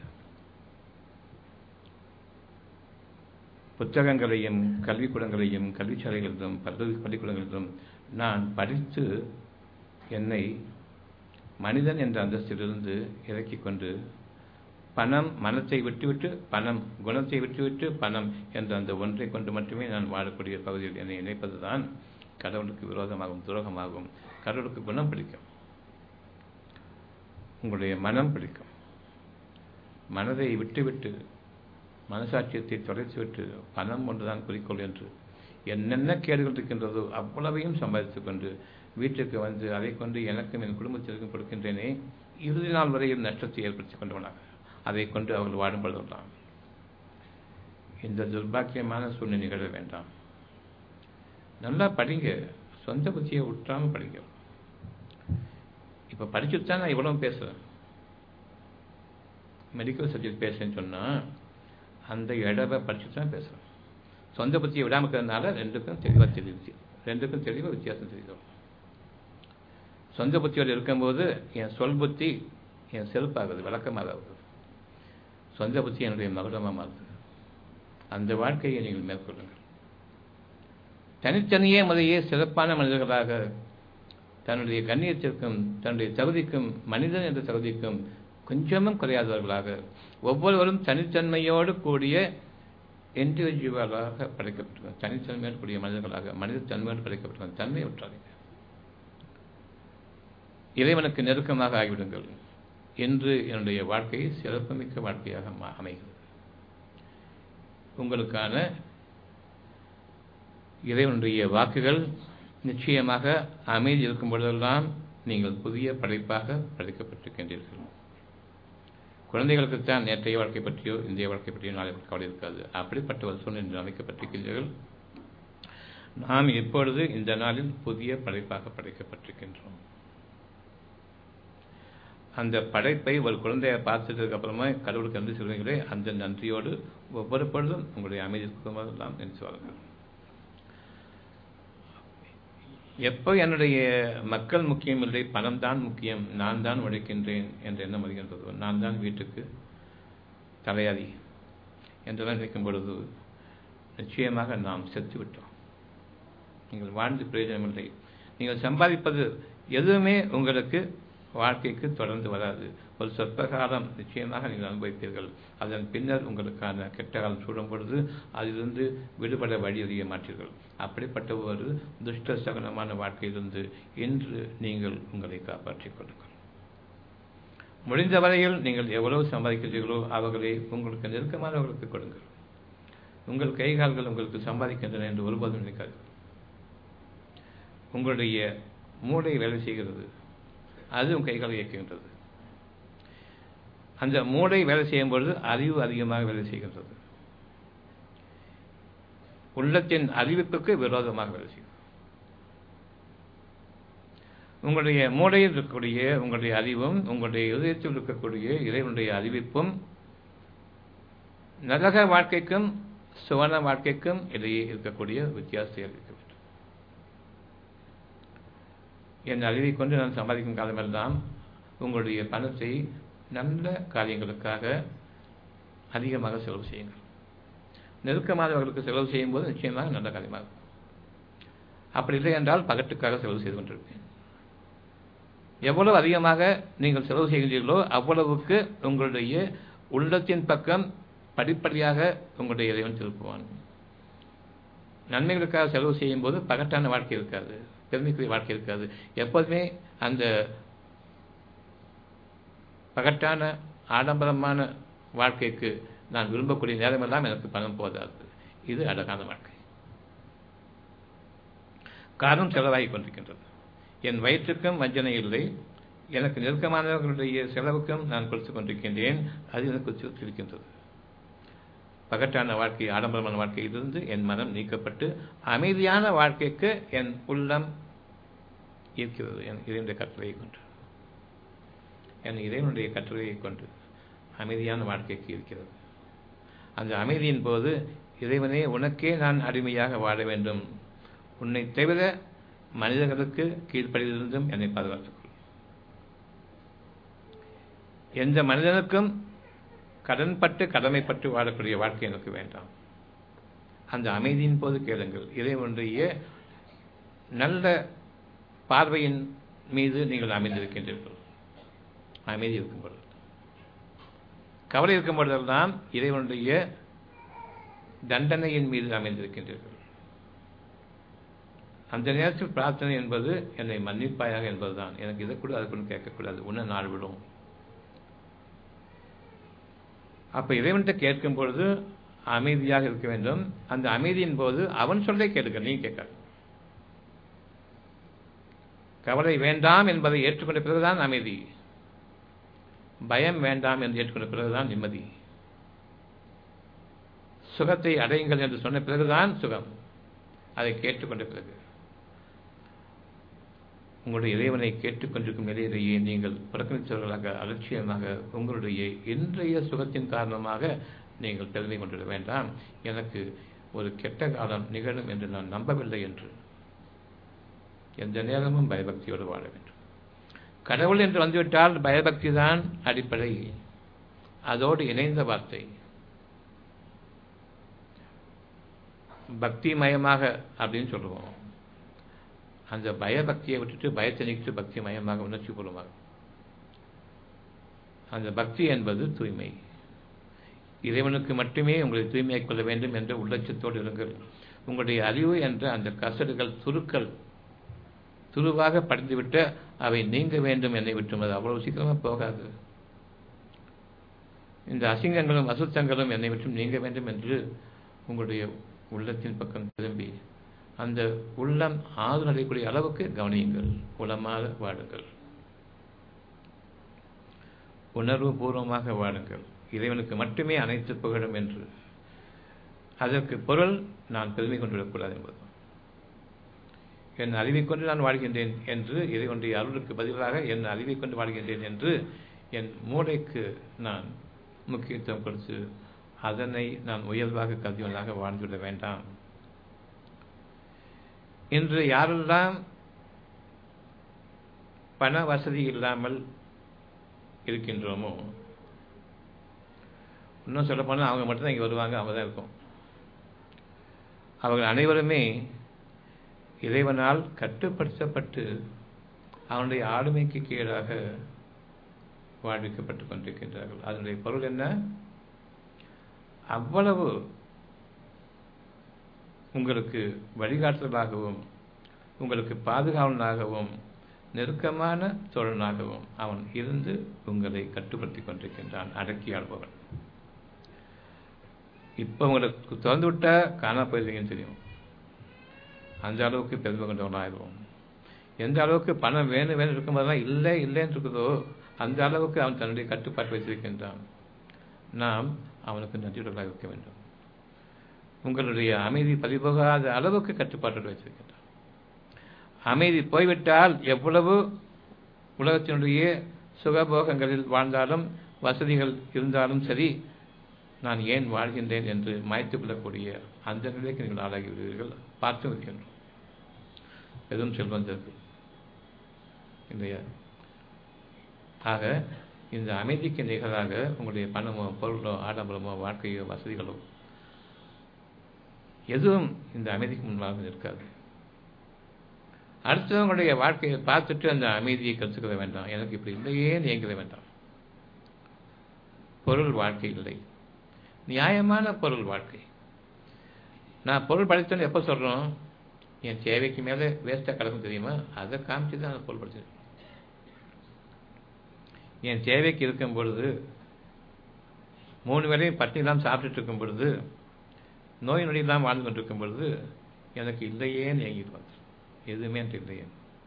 Speaker 1: புத்தகங்களையும் கல்விக்கூடங்களையும் கல்விச்சாலைகளிலும் பல்வேறு பள்ளிக்கூடங்களிலும் நான் படித்து என்னை மனிதன் என்ற அந்தஸ்திலிருந்து இறக்கிக் கொண்டு பணம் மனத்தை விட்டுவிட்டு பணம் குணத்தை விட்டுவிட்டு பணம் என்ற அந்த ஒன்றை கொண்டு மட்டுமே நான் வாழக்கூடிய பகுதியில் என்னை இணைப்பதுதான் கடவுளுக்கு விரோதமாகும் துரோகமாகும் கடவுளுக்கு குணம் பிடிக்கும் உங்களுடைய மனம் பிடிக்கும் மனதை விட்டுவிட்டு மனசாட்சியத்தை தொலைத்துவிட்டு பணம் ஒன்றுதான் குறிக்கோள் என்று என்னென்ன கேடுகள் இருக்கின்றதோ அவ்வளவையும் சம்பாதித்துக் கொண்டு வீட்டுக்கு வந்து அதை கொண்டு எனக்கும் என் குடும்பத்திற்கும் கொடுக்கின்றேனே இறுதி நாள் வரையில் நஷ்டத்தை ஏற்படுத்திக் கொண்டவனாக அதை கொண்டு அவர்கள் வாடும் பொழுதுதான் இந்த துர்பாக்கியமான சூழ்நிலை நிகழ வேண்டாம் நல்லா படிங்க சொந்த புத்தியை விட்டாமல் படிங்க இப்போ படிச்சுட்டு தான் நான் இவ்வளவு பேசுகிறேன் மெடிக்கல் சப்ஜெக்ட் பேசுறேன்னு சொன்னால் அந்த இடவை படிச்சுட்டு தான் பேசுகிறேன் சொந்த புத்தியை விடாமல் இருக்கிறதுனால ரெண்டுக்கும் தெளிவாக தெரியுது ரெண்டுக்கும் தெளிவாக வித்தியாசம் தெரியுது சொந்த புத்தியோடு இருக்கும்போது என் சொல் புத்தி என் செல்பாகுது விளக்கமாக ஆகுது சொந்த புத்தி என்னுடைய மகுடமாக மாறுது அந்த வாழ்க்கையை நீங்கள் மேற்கொள்ளுங்கள் தனித்தனியே முறையே சிறப்பான மனிதர்களாக தன்னுடைய கண்ணியத்திற்கும் தன்னுடைய தகுதிக்கும் மனிதன் என்ற தகுதிக்கும் கொஞ்சமும் குறையாதவர்களாக ஒவ்வொருவரும் தனித்தன்மையோடு கூடிய இண்டிவிஜுவலாக படைக்கப்பட்டிருக்க தனித்தன்மையோடு கூடிய மனிதர்களாக மனித தன்மையோடு படைக்கப்பட்டிருக்க தன்மையை விட்டாதீங்க இறைவனுக்கு நெருக்கமாக ஆகிவிடுங்கள் என்று என்னுடைய வாழ்க்கை சிறப்புமிக்க வாழ்க்கையாக அமைகிறது உங்களுக்கான இறைவனுடைய வாக்குகள் நிச்சயமாக அமைதி இருக்கும் பொழுதெல்லாம் நீங்கள் புதிய படைப்பாக படைக்கப்பட்டிருக்கின்றீர்கள் குழந்தைகளுக்குத்தான் நேற்றைய வாழ்க்கை பற்றியோ இந்திய வாழ்க்கை பற்றியோ நாளை கவலை இருக்காது அப்படிப்பட்ட ஒரு சூழ்நிலை அமைக்கப்பட்டிருக்கின்றீர்கள் நாம் இப்பொழுது இந்த நாளில் புதிய படைப்பாக படைக்கப்பட்டிருக்கின்றோம் அந்த படைப்பை ஒரு குழந்தையை பார்த்ததுக்கு அப்புறமா கடவுளுக்கு நன்றி சொல்வீங்களே அந்த நன்றியோடு ஒவ்வொரு பொழுதும் உங்களுடைய அமைதி எல்லாம் நினைச்சு வாருங்கள் எப்போ என்னுடைய மக்கள் முக்கியம் இல்லை பணம் தான் முக்கியம் நான் தான் உழைக்கின்றேன் என்ற எண்ணம் வருகின்றதோ நான் தான் வீட்டுக்கு தலையாதி என்றெல்லாம் நினைக்கும் பொழுது நிச்சயமாக நாம் செத்து விட்டோம் நீங்கள் வாழ்ந்து பிரயோஜனமில்லை நீங்கள் சம்பாதிப்பது எதுவுமே உங்களுக்கு வாழ்க்கைக்கு தொடர்ந்து வராது ஒரு சொற்ப காலம் நிச்சயமாக நீங்கள் அனுபவிப்பீர்கள் அதன் பின்னர் உங்களுக்கான கெட்ட காலம் சூடும் பொழுது அதிலிருந்து விடுபட வழி அறிய மாட்டீர்கள் அப்படிப்பட்ட ஒரு துஷ்ட சகனமான வாழ்க்கையிலிருந்து இன்று நீங்கள் உங்களை காப்பாற்றிக் கொள்ளுங்கள் முடிந்த வரையில் நீங்கள் எவ்வளவு சம்பாதிக்கிறீர்களோ அவர்களை உங்களுக்கு நெருக்கமானவர்களுக்கு கொடுங்கள் உங்கள் கைகால்கள் உங்களுக்கு சம்பாதிக்கின்றன என்று ஒருபோதும் நினைக்காது உங்களுடைய மூளை வேலை செய்கிறது அது உங்கள் கைகால் இயக்குகின்றது அந்த மூளை வேலை செய்யும் பொழுது அறிவு அதிகமாக வேலை செய்கின்றது உள்ளத்தின் அறிவிப்புக்கு விரோதமாக வேலை செய்யும் உங்களுடைய மூளையில் இருக்கக்கூடிய உங்களுடைய அறிவும் உங்களுடைய இதயத்தில் இருக்கக்கூடிய இறைவனுடைய அறிவிப்பும் நரக வாழ்க்கைக்கும் சுவன வாழ்க்கைக்கும் இடையே இருக்கக்கூடிய வித்தியாசத்தை அறிவிக்க வேண்டும் என் அறிவை கொண்டு நான் சம்பாதிக்கும் காலமெல்லாம் உங்களுடைய பணத்தை நல்ல காரியங்களுக்காக அதிகமாக செலவு செய்யுங்கள் நெருக்கமானவர்களுக்கு செலவு செய்யும் போது நிச்சயமாக நல்ல காரியமாகும் அப்படி இல்லை என்றால் பகட்டுக்காக செலவு செய்து கொண்டிருப்பேன் எவ்வளவு அதிகமாக நீங்கள் செலவு செய்கின்றீர்களோ அவ்வளவுக்கு உங்களுடைய உள்ளத்தின் பக்கம் படிப்படியாக உங்களுடைய இறைவன் திருப்புவான் நன்மைகளுக்காக செலவு செய்யும் போது பகட்டான வாழ்க்கை இருக்காது பெருமைக்குரிய வாழ்க்கை இருக்காது எப்போதுமே அந்த பகட்டான ஆடம்பரமான வாழ்க்கைக்கு நான் விரும்பக்கூடிய நேரமெல்லாம் எனக்கு பணம் போதாது இது அழகான வாழ்க்கை காரணம் செலவாகி கொண்டிருக்கின்றது என் வயிற்றுக்கும் வஞ்சனை இல்லை எனக்கு நெருக்கமானவர்களுடைய செலவுக்கும் நான் கொடுத்து கொண்டிருக்கின்றேன் அது எனக்கு இருக்கின்றது பகட்டான வாழ்க்கை ஆடம்பரமான வாழ்க்கையிலிருந்து என் மனம் நீக்கப்பட்டு அமைதியான வாழ்க்கைக்கு என் உள்ளம் இருக்கிறது என் இதனுடைய கட்டளையை கொண்டு என் இறைவனுடைய கட்டளையை கொண்டு அமைதியான வாழ்க்கைக்கு இருக்கிறது அந்த அமைதியின் போது இறைவனே உனக்கே நான் அடிமையாக வாழ வேண்டும் உன்னை தவிர மனிதர்களுக்கு கீழ்ப்படியிலிருந்தும் என்னை பாதுகாத்துக் கொள் எந்த மனிதனுக்கும் கடன்பட்டு கடமைப்பட்டு வாழக்கூடிய வாழ்க்கை எனக்கு வேண்டாம் அந்த அமைதியின் போது கேளுங்கள் இறைவனுடைய நல்ல பார்வையின் மீது நீங்கள் அமைந்திருக்கின்றீர்கள் அமைதி இருக்கும் பொழுது கவலை இருக்கும் பொழுதெல்லாம் இறைவனுடைய தண்டனையின் மீது அமைந்திருக்கின்றீர்கள் அந்த நேரத்தில் பிரார்த்தனை என்பது என்னை மன்னிப்பாயாக என்பதுதான் எனக்கு இதை கூட அதை கூட கேட்கக்கூடாது உன்ன நாள் விடும் அப்ப இறைவன்கிட்ட கேட்கும் பொழுது அமைதியாக இருக்க வேண்டும் அந்த அமைதியின் போது அவன் சொல்லை கேட்க நீ கேட்காது கவலை வேண்டாம் என்பதை ஏற்றுக்கொண்ட பிறகுதான் அமைதி பயம் வேண்டாம் என்று ஏற்றுக்கொண்ட பிறகுதான் நிம்மதி சுகத்தை அடையுங்கள் என்று சொன்ன பிறகுதான் சுகம் அதை கேட்டுக்கொண்ட பிறகு உங்களுடைய இறைவனை கேட்டுக்கொண்டிருக்கும் நிலையிலேயே நீங்கள் புறக்கணித்தவர்களாக அலட்சியமாக உங்களுடைய இன்றைய சுகத்தின் காரணமாக நீங்கள் பெருமை கொண்டிட வேண்டாம் எனக்கு ஒரு கெட்ட காலம் நிகழும் என்று நான் நம்பவில்லை என்று எந்த நேரமும் பயபக்தியோடு வாழ வேண்டும் கடவுள் என்று வந்துவிட்டால் பயபக்தி தான் அடிப்படை அதோடு இணைந்த வார்த்தை பக்தி மயமாக அப்படின்னு சொல்லுவோம் அந்த பயபக்தியை விட்டுட்டு பயத்தை நீக்கிட்டு பக்தி மயமாக உணர்ச்சி பூர்வமாக அந்த பக்தி என்பது தூய்மை இறைவனுக்கு மட்டுமே உங்களை தூய்மையாக்கிக் கொள்ள வேண்டும் என்ற உள்ளட்சத்தோடு இருங்கள் உங்களுடைய அறிவு என்ற அந்த கசடுகள் துருக்கள் துருவாக படிந்துவிட்ட அவை நீங்க வேண்டும் என்னை விட்டும் அது அவ்வளவு சீக்கிரமாக போகாது இந்த அசிங்கங்களும் அசுத்தங்களும் என்னை விட்டும் நீங்க வேண்டும் என்று உங்களுடைய உள்ளத்தின் பக்கம் திரும்பி அந்த உள்ளம் ஆறு அடையக்கூடிய அளவுக்கு கவனியுங்கள் உளமாக வாழுங்கள் உணர்வு பூர்வமாக வாழுங்கள் இறைவனுக்கு மட்டுமே அனைத்து புகழும் என்று அதற்கு பொருள் நான் பெருமை கொண்டுவிடக்கூடாது என்பது என் அறிவை கொண்டு நான் வாழ்கின்றேன் என்று இறைவனுடைய அருளுக்கு பதிலாக என் அறிவை கொண்டு வாழ்கின்றேன் என்று என் மூளைக்கு நான் முக்கியத்துவம் கொடுத்து அதனை நான் உயர்வாக கருதியவனாக வாழ்ந்துவிட வேண்டாம் இன்று யாரெல்லாம் பண வசதி இல்லாமல் இருக்கின்றோமோ இன்னும் சொல்ல போனால் அவங்க மட்டும்தான் இங்கே வருவாங்க அவங்க தான் இருக்கும் அவர்கள் அனைவருமே இறைவனால் கட்டுப்படுத்தப்பட்டு அவனுடைய ஆளுமைக்கு கீழாக வாழ்விக்கப்பட்டு கொண்டிருக்கின்றார்கள் அதனுடைய பொருள் என்ன அவ்வளவு உங்களுக்கு வழிகாட்டுதலாகவும் உங்களுக்கு பாதுகாவலனாகவும் நெருக்கமான தோழனாகவும் அவன் இருந்து உங்களை கட்டுப்படுத்தி கொண்டிருக்கின்றான் அடக்கி ஆள்பவன் இப்போ உங்களுக்கு திறந்து விட்டா காணா போயிருவீங்கன்னு தெரியும் அந்த அளவுக்கு பெருமை கொண்டவனாயிடுவோம் எந்த அளவுக்கு பணம் வேணும் வேணும் இருக்கும்போதெல்லாம் இல்லை இல்லைன்னு இருக்குதோ அந்த அளவுக்கு அவன் தன்னுடைய கட்டுப்பாட்டு வைத்திருக்கின்றான் நாம் அவனுக்கு நன்றியுடலாக இருக்க வேண்டும் உங்களுடைய அமைதி பறிபோகாத அளவுக்கு கட்டுப்பாட்டோடு வைத்திருக்கின்றான் அமைதி போய்விட்டால் எவ்வளவு உலகத்தினுடைய சுகபோகங்களில் வாழ்ந்தாலும் வசதிகள் இருந்தாலும் சரி நான் ஏன் வாழ்கின்றேன் என்று மாய்த்துக் கொள்ளக்கூடிய அந்த நிலைக்கு நீங்கள் ஆளாகிவிடுவீர்கள் பார்த்து இருக்கின்றோம் பெரும் செல்வந்தர்கள் இல்லையா ஆக இந்த அமைதிக்கு நிகராக உங்களுடைய பணமோ பொருளோ ஆடம்பரமோ வாழ்க்கையோ வசதிகளோ எதுவும் இந்த அமைதிக்கு முன்பாக நிற்காது அடுத்தவங்களுடைய வாழ்க்கையை பார்த்துட்டு அந்த அமைதியை கற்றுக்கிற வேண்டாம் எனக்கு இப்படி இல்லையே இயங்கிட வேண்டாம் பொருள் வாழ்க்கை இல்லை நியாயமான பொருள் வாழ்க்கை நான் பொருள் படித்தேன்னு எப்போ சொல்கிறோம் என் தேவைக்கு மேலே வேஸ்ட்டாக கிடக்கும் தெரியுமா அதை காமிச்சு தான் நான் பொருள் படித்தேன் என் தேவைக்கு இருக்கும் பொழுது மூணு வேளையும் பட்டினி இல்லாமல் சாப்பிட்டுட்டு இருக்கும் பொழுது நோய் நொடி இல்லாமல் வாழ்ந்து கொண்டிருக்கும் பொழுது எனக்கு இல்லையேன்னு ஏங்கிட்டு வந்து எதுவுமே எனக்கு இல்லையே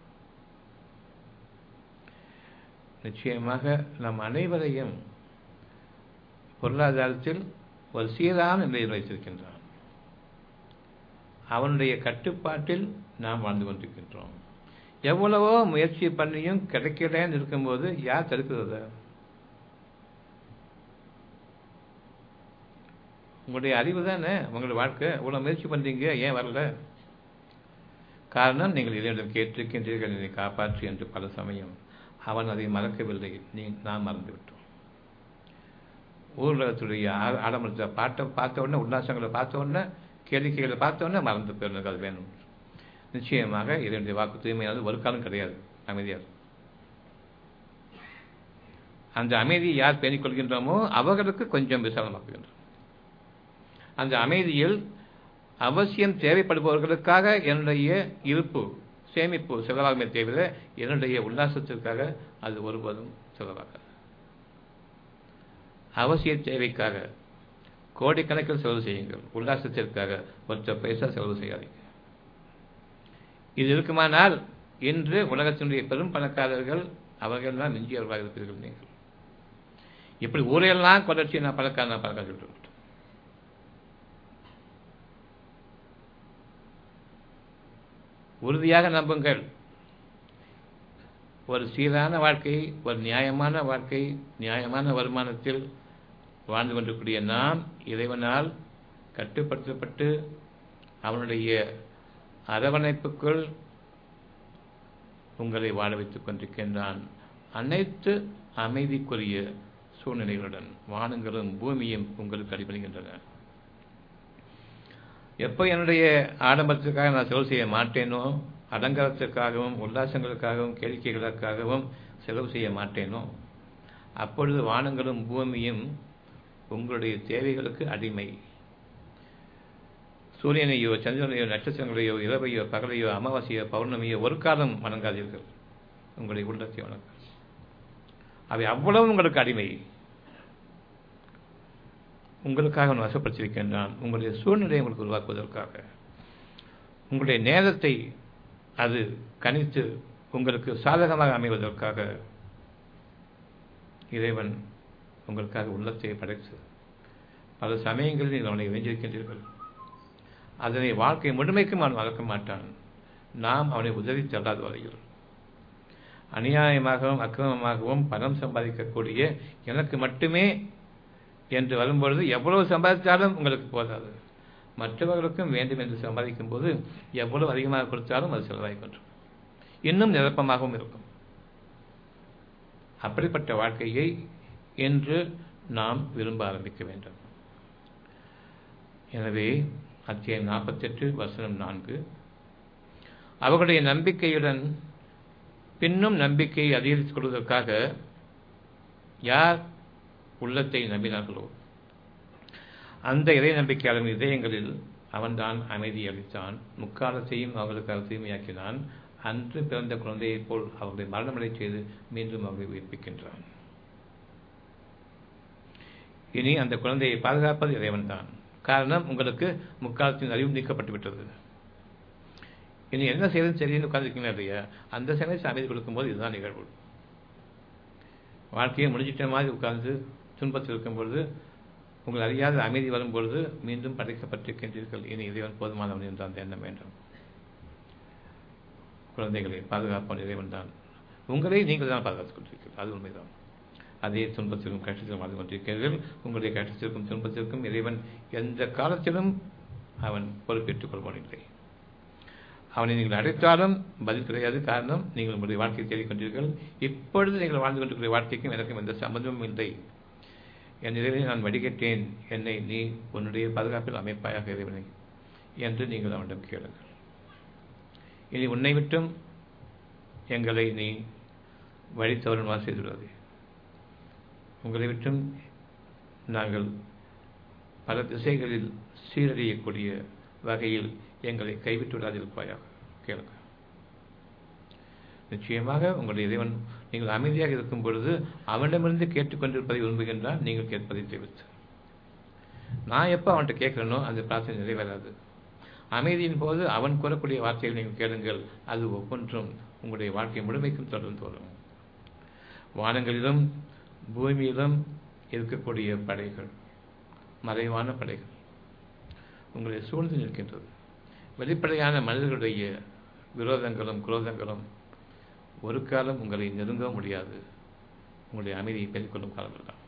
Speaker 1: நிச்சயமாக நம் அனைவரையும் பொருளாதாரத்தில் ஒரு சீரான நிலையில் வைத்திருக்கின்றான் அவனுடைய கட்டுப்பாட்டில் நாம் வாழ்ந்து கொண்டிருக்கின்றோம் எவ்வளவோ முயற்சி பண்ணியும் கிடைக்கலன்னு இருக்கும்போது யார் தடுக்கிறது உங்களுடைய அறிவு தானே உங்களுடைய வாழ்க்கை இவ்வளோ முயற்சி பண்ணுறீங்க ஏன் வரல காரணம் நீங்கள் இறைவனிடம் கேட்டிருக்கின்றீர்கள் என்னை காப்பாற்று என்று பல சமயம் அவன் அதை மறக்கவில்லை நீ நான் மறந்துவிட்டோம் ஊர்வலத்துடைய ஆடம்பரத்தை பாட்டை பார்த்த உடனே உல்லாசங்களை பார்த்த உடனே கேளிக்கைகளை பார்த்த உடனே மறந்து போயிருந்தது அது வேணும் நிச்சயமாக இதனுடைய வாக்கு தூய்மையானது ஒரு காலம் கிடையாது அமைதியாக அந்த அமைதியை யார் பேணிக் கொள்கின்றோமோ அவர்களுக்கு கொஞ்சம் விசாலமாக்குகின்றோம் அந்த அமைதியில் அவசியம் தேவைப்படுபவர்களுக்காக என்னுடைய இருப்பு சேமிப்பு செலவாகுமே தவிர என்னுடைய உல்லாசத்திற்காக அது ஒருபோதும் செலவாகாது அவசிய தேவைக்காக கோடிக்கணக்கில் செலவு செய்யுங்கள் உல்லாசத்திற்காக ஒற்ற பைசா செலவு செய்யாதீங்க இது இருக்குமானால் இன்று உலகத்தினுடைய பெரும் பணக்காரர்கள் அவர்கள் தான் மிஞ்சியவர்களாக இருப்பீர்கள் நீங்கள் இப்படி ஊரையெல்லாம் கொள்ளட்சி நான் பணக்கார நான் பணக்கார சொல்லிட்டு உறுதியாக நம்புங்கள் ஒரு சீரான வாழ்க்கை ஒரு நியாயமான வாழ்க்கை நியாயமான வருமானத்தில் வாழ்ந்து கொண்டிருக்கூடிய நாம் இறைவனால் கட்டுப்படுத்தப்பட்டு அவனுடைய அரவணைப்புக்குள் உங்களை வாழ வைத்துக் கொண்டிருக்கின்றான் அனைத்து அமைதிக்குரிய சூழ்நிலைகளுடன் வானங்களும் பூமியும் உங்களுக்கு அடிபடுகின்றன எப்போ என்னுடைய ஆடம்பரத்திற்காக நான் செலவு செய்ய மாட்டேனோ அலங்காரத்திற்காகவும் உல்லாசங்களுக்காகவும் கேளிக்கைகளுக்காகவும் செலவு செய்ய மாட்டேனோ அப்பொழுது வானங்களும் பூமியும் உங்களுடைய தேவைகளுக்கு அடிமை சூரியனையோ சந்திரனையோ நட்சத்திரங்களையோ இரவையோ பகலையோ அமாவாசையோ பௌர்ணமியோ ஒரு காலம் வணங்காதீர்கள் உங்களுடைய உள்ளத்தை வணங்க அவை அவ்வளவு உங்களுக்கு அடிமை உங்களுக்காக அவன் வசப்படுத்தியிருக்கின்றான் உங்களுடைய சூழ்நிலையை உங்களுக்கு உருவாக்குவதற்காக உங்களுடைய நேரத்தை அது கணித்து உங்களுக்கு சாதகமாக அமைவதற்காக இறைவன் உங்களுக்காக உள்ளத்தை படைத்து பல சமயங்களில் நீங்கள் அவனை வெஞ்சிருக்கின்றீர்கள் அதனை வாழ்க்கை முழுமைக்கும் அவன் வளர்க்க மாட்டான் நாம் அவனை உதவி தள்ளாத வரையில் அநியாயமாகவும் அக்கிரமமாகவும் பணம் சம்பாதிக்கக்கூடிய எனக்கு மட்டுமே என்று வரும்பொழுது எவ்வளவு சம்பாதித்தாலும் உங்களுக்கு போதாது மற்றவர்களுக்கும் வேண்டும் என்று சம்பாதிக்கும் போது எவ்வளவு அதிகமாக கொடுத்தாலும் அது செலவாகிக்கொன்றும் இன்னும் நிரப்பமாகவும் இருக்கும் அப்படிப்பட்ட வாழ்க்கையை என்று நாம் விரும்ப ஆரம்பிக்க வேண்டும் எனவே அத்தியாயம் நாற்பத்தெட்டு வசனம் நான்கு அவர்களுடைய நம்பிக்கையுடன் பின்னும் நம்பிக்கையை அதிகரித்துக் கொள்வதற்காக யார் உள்ளத்தை நம்பினார்களோ அந்த இறை நம்பிக்கையாளர் இதயங்களில் அவன்தான் அமைதி அளித்தான் முக்காலத்தையும் அவர்களுக்காக தூய்மையாக்கினான் அன்று பிறந்த குழந்தையைப் போல் அவர்களை மரணமடை செய்து மீண்டும் அவர்களை உயிர்ப்பிக்கின்றான் இனி அந்த குழந்தையை பாதுகாப்பது இறைவன்தான் காரணம் உங்களுக்கு முக்காலத்தின் அறிவு நீக்கப்பட்டு விட்டது இனி என்ன செய்யறது சரின்னு உட்காந்துருக்கீங்க இல்லையா அந்த சமயத்தில் அமைதி கொடுக்கும்போது இதுதான் நிகழ்வு வாழ்க்கையை முடிஞ்சிட்ட மாதிரி உட்கார்ந்து துன்பத்தில் இருக்கும் பொழுது உங்கள் அறியாத அமைதி வரும் பொழுது மீண்டும் படைக்கப்பட்டிருக்கின்றீர்கள் இனி இறைவன் போதுமானவன் என்று அந்த எண்ணம் வேண்டும் குழந்தைகளை பாதுகாப்பான இறைவன் தான் உங்களை நீங்கள் தான் பாதுகாத்துக் கொண்டிருக்கிறீர்கள் அது உண்மைதான் அதே துன்பத்திற்கும் கஷ்டத்திலும் வாழ்ந்து கொண்டிருக்கிறீர்கள் உங்களுடைய கஷ்டத்திற்கும் துன்பத்திற்கும் இறைவன் எந்த காலத்திலும் அவன் பொறுப்பேற்றுக் கொள்வதில்லை அவனை நீங்கள் அழைத்தாலும் பதில் கிடையாது காரணம் நீங்கள் உங்களுடைய வாழ்க்கையை தேடிக்கொண்டீர்கள் இப்பொழுது நீங்கள் வாழ்ந்து கொண்டிருக்கிற வாழ்க்கைக்கும் எனக்கும் எந்த சம்பந்தமும் இல்லை என் இறைவனை நான் வடிகட்டேன் என்னை நீ உன்னுடைய பாதுகாப்பில் அமைப்பாயாக இறைவனை என்று நீங்கள் அவனிடம் கேளுங்கள் இனி உன்னை விட்டும் எங்களை நீ வழி தவறுமா செய்துள்ளது உங்களை விட்டும் நாங்கள் பல திசைகளில் சீரழியக்கூடிய வகையில் எங்களை கைவிட்டு விடாதிருப்பாயாக கேளுங்க நிச்சயமாக உங்களுடைய இறைவன் நீங்கள் அமைதியாக இருக்கும் பொழுது அவனிடமிருந்து கேட்டுக்கொண்டிருப்பதை விரும்புகின்றான் நீங்கள் கேட்பதை தவிர்த்து நான் எப்போ அவன்கிட்ட கேட்கிறேனோ அந்த பிரார்த்தனை நிறைவேறாது அமைதியின் போது அவன் கூறக்கூடிய வார்த்தைகள் நீங்கள் கேளுங்கள் அது ஒவ்வொன்றும் உங்களுடைய வாழ்க்கை முழுமைக்கும் தொடர்ந்து வரும் வானங்களிலும் பூமியிலும் இருக்கக்கூடிய படைகள் மறைவான படைகள் உங்களை சூழ்ந்து நிற்கின்றது வெளிப்படையான மனிதர்களுடைய விரோதங்களும் குரோதங்களும் ஒரு காலம் உங்களை நெருங்க முடியாது உங்களுடைய அமைதியை பெற்றுக்கொள்ளும் காலங்கள் தான்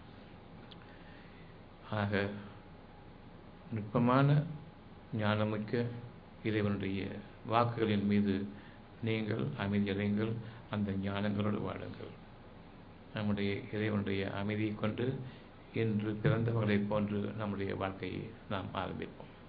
Speaker 1: ஆக நுட்பமான ஞானமிக்க இறைவனுடைய வாக்குகளின் மீது நீங்கள் அமைதியடைங்கள் அந்த ஞானங்களோடு வாழுங்கள் நம்முடைய இறைவனுடைய அமைதியை கொண்டு இன்று பிறந்தவர்களைப் போன்று நம்முடைய வாழ்க்கையை நாம் ஆரம்பிப்போம்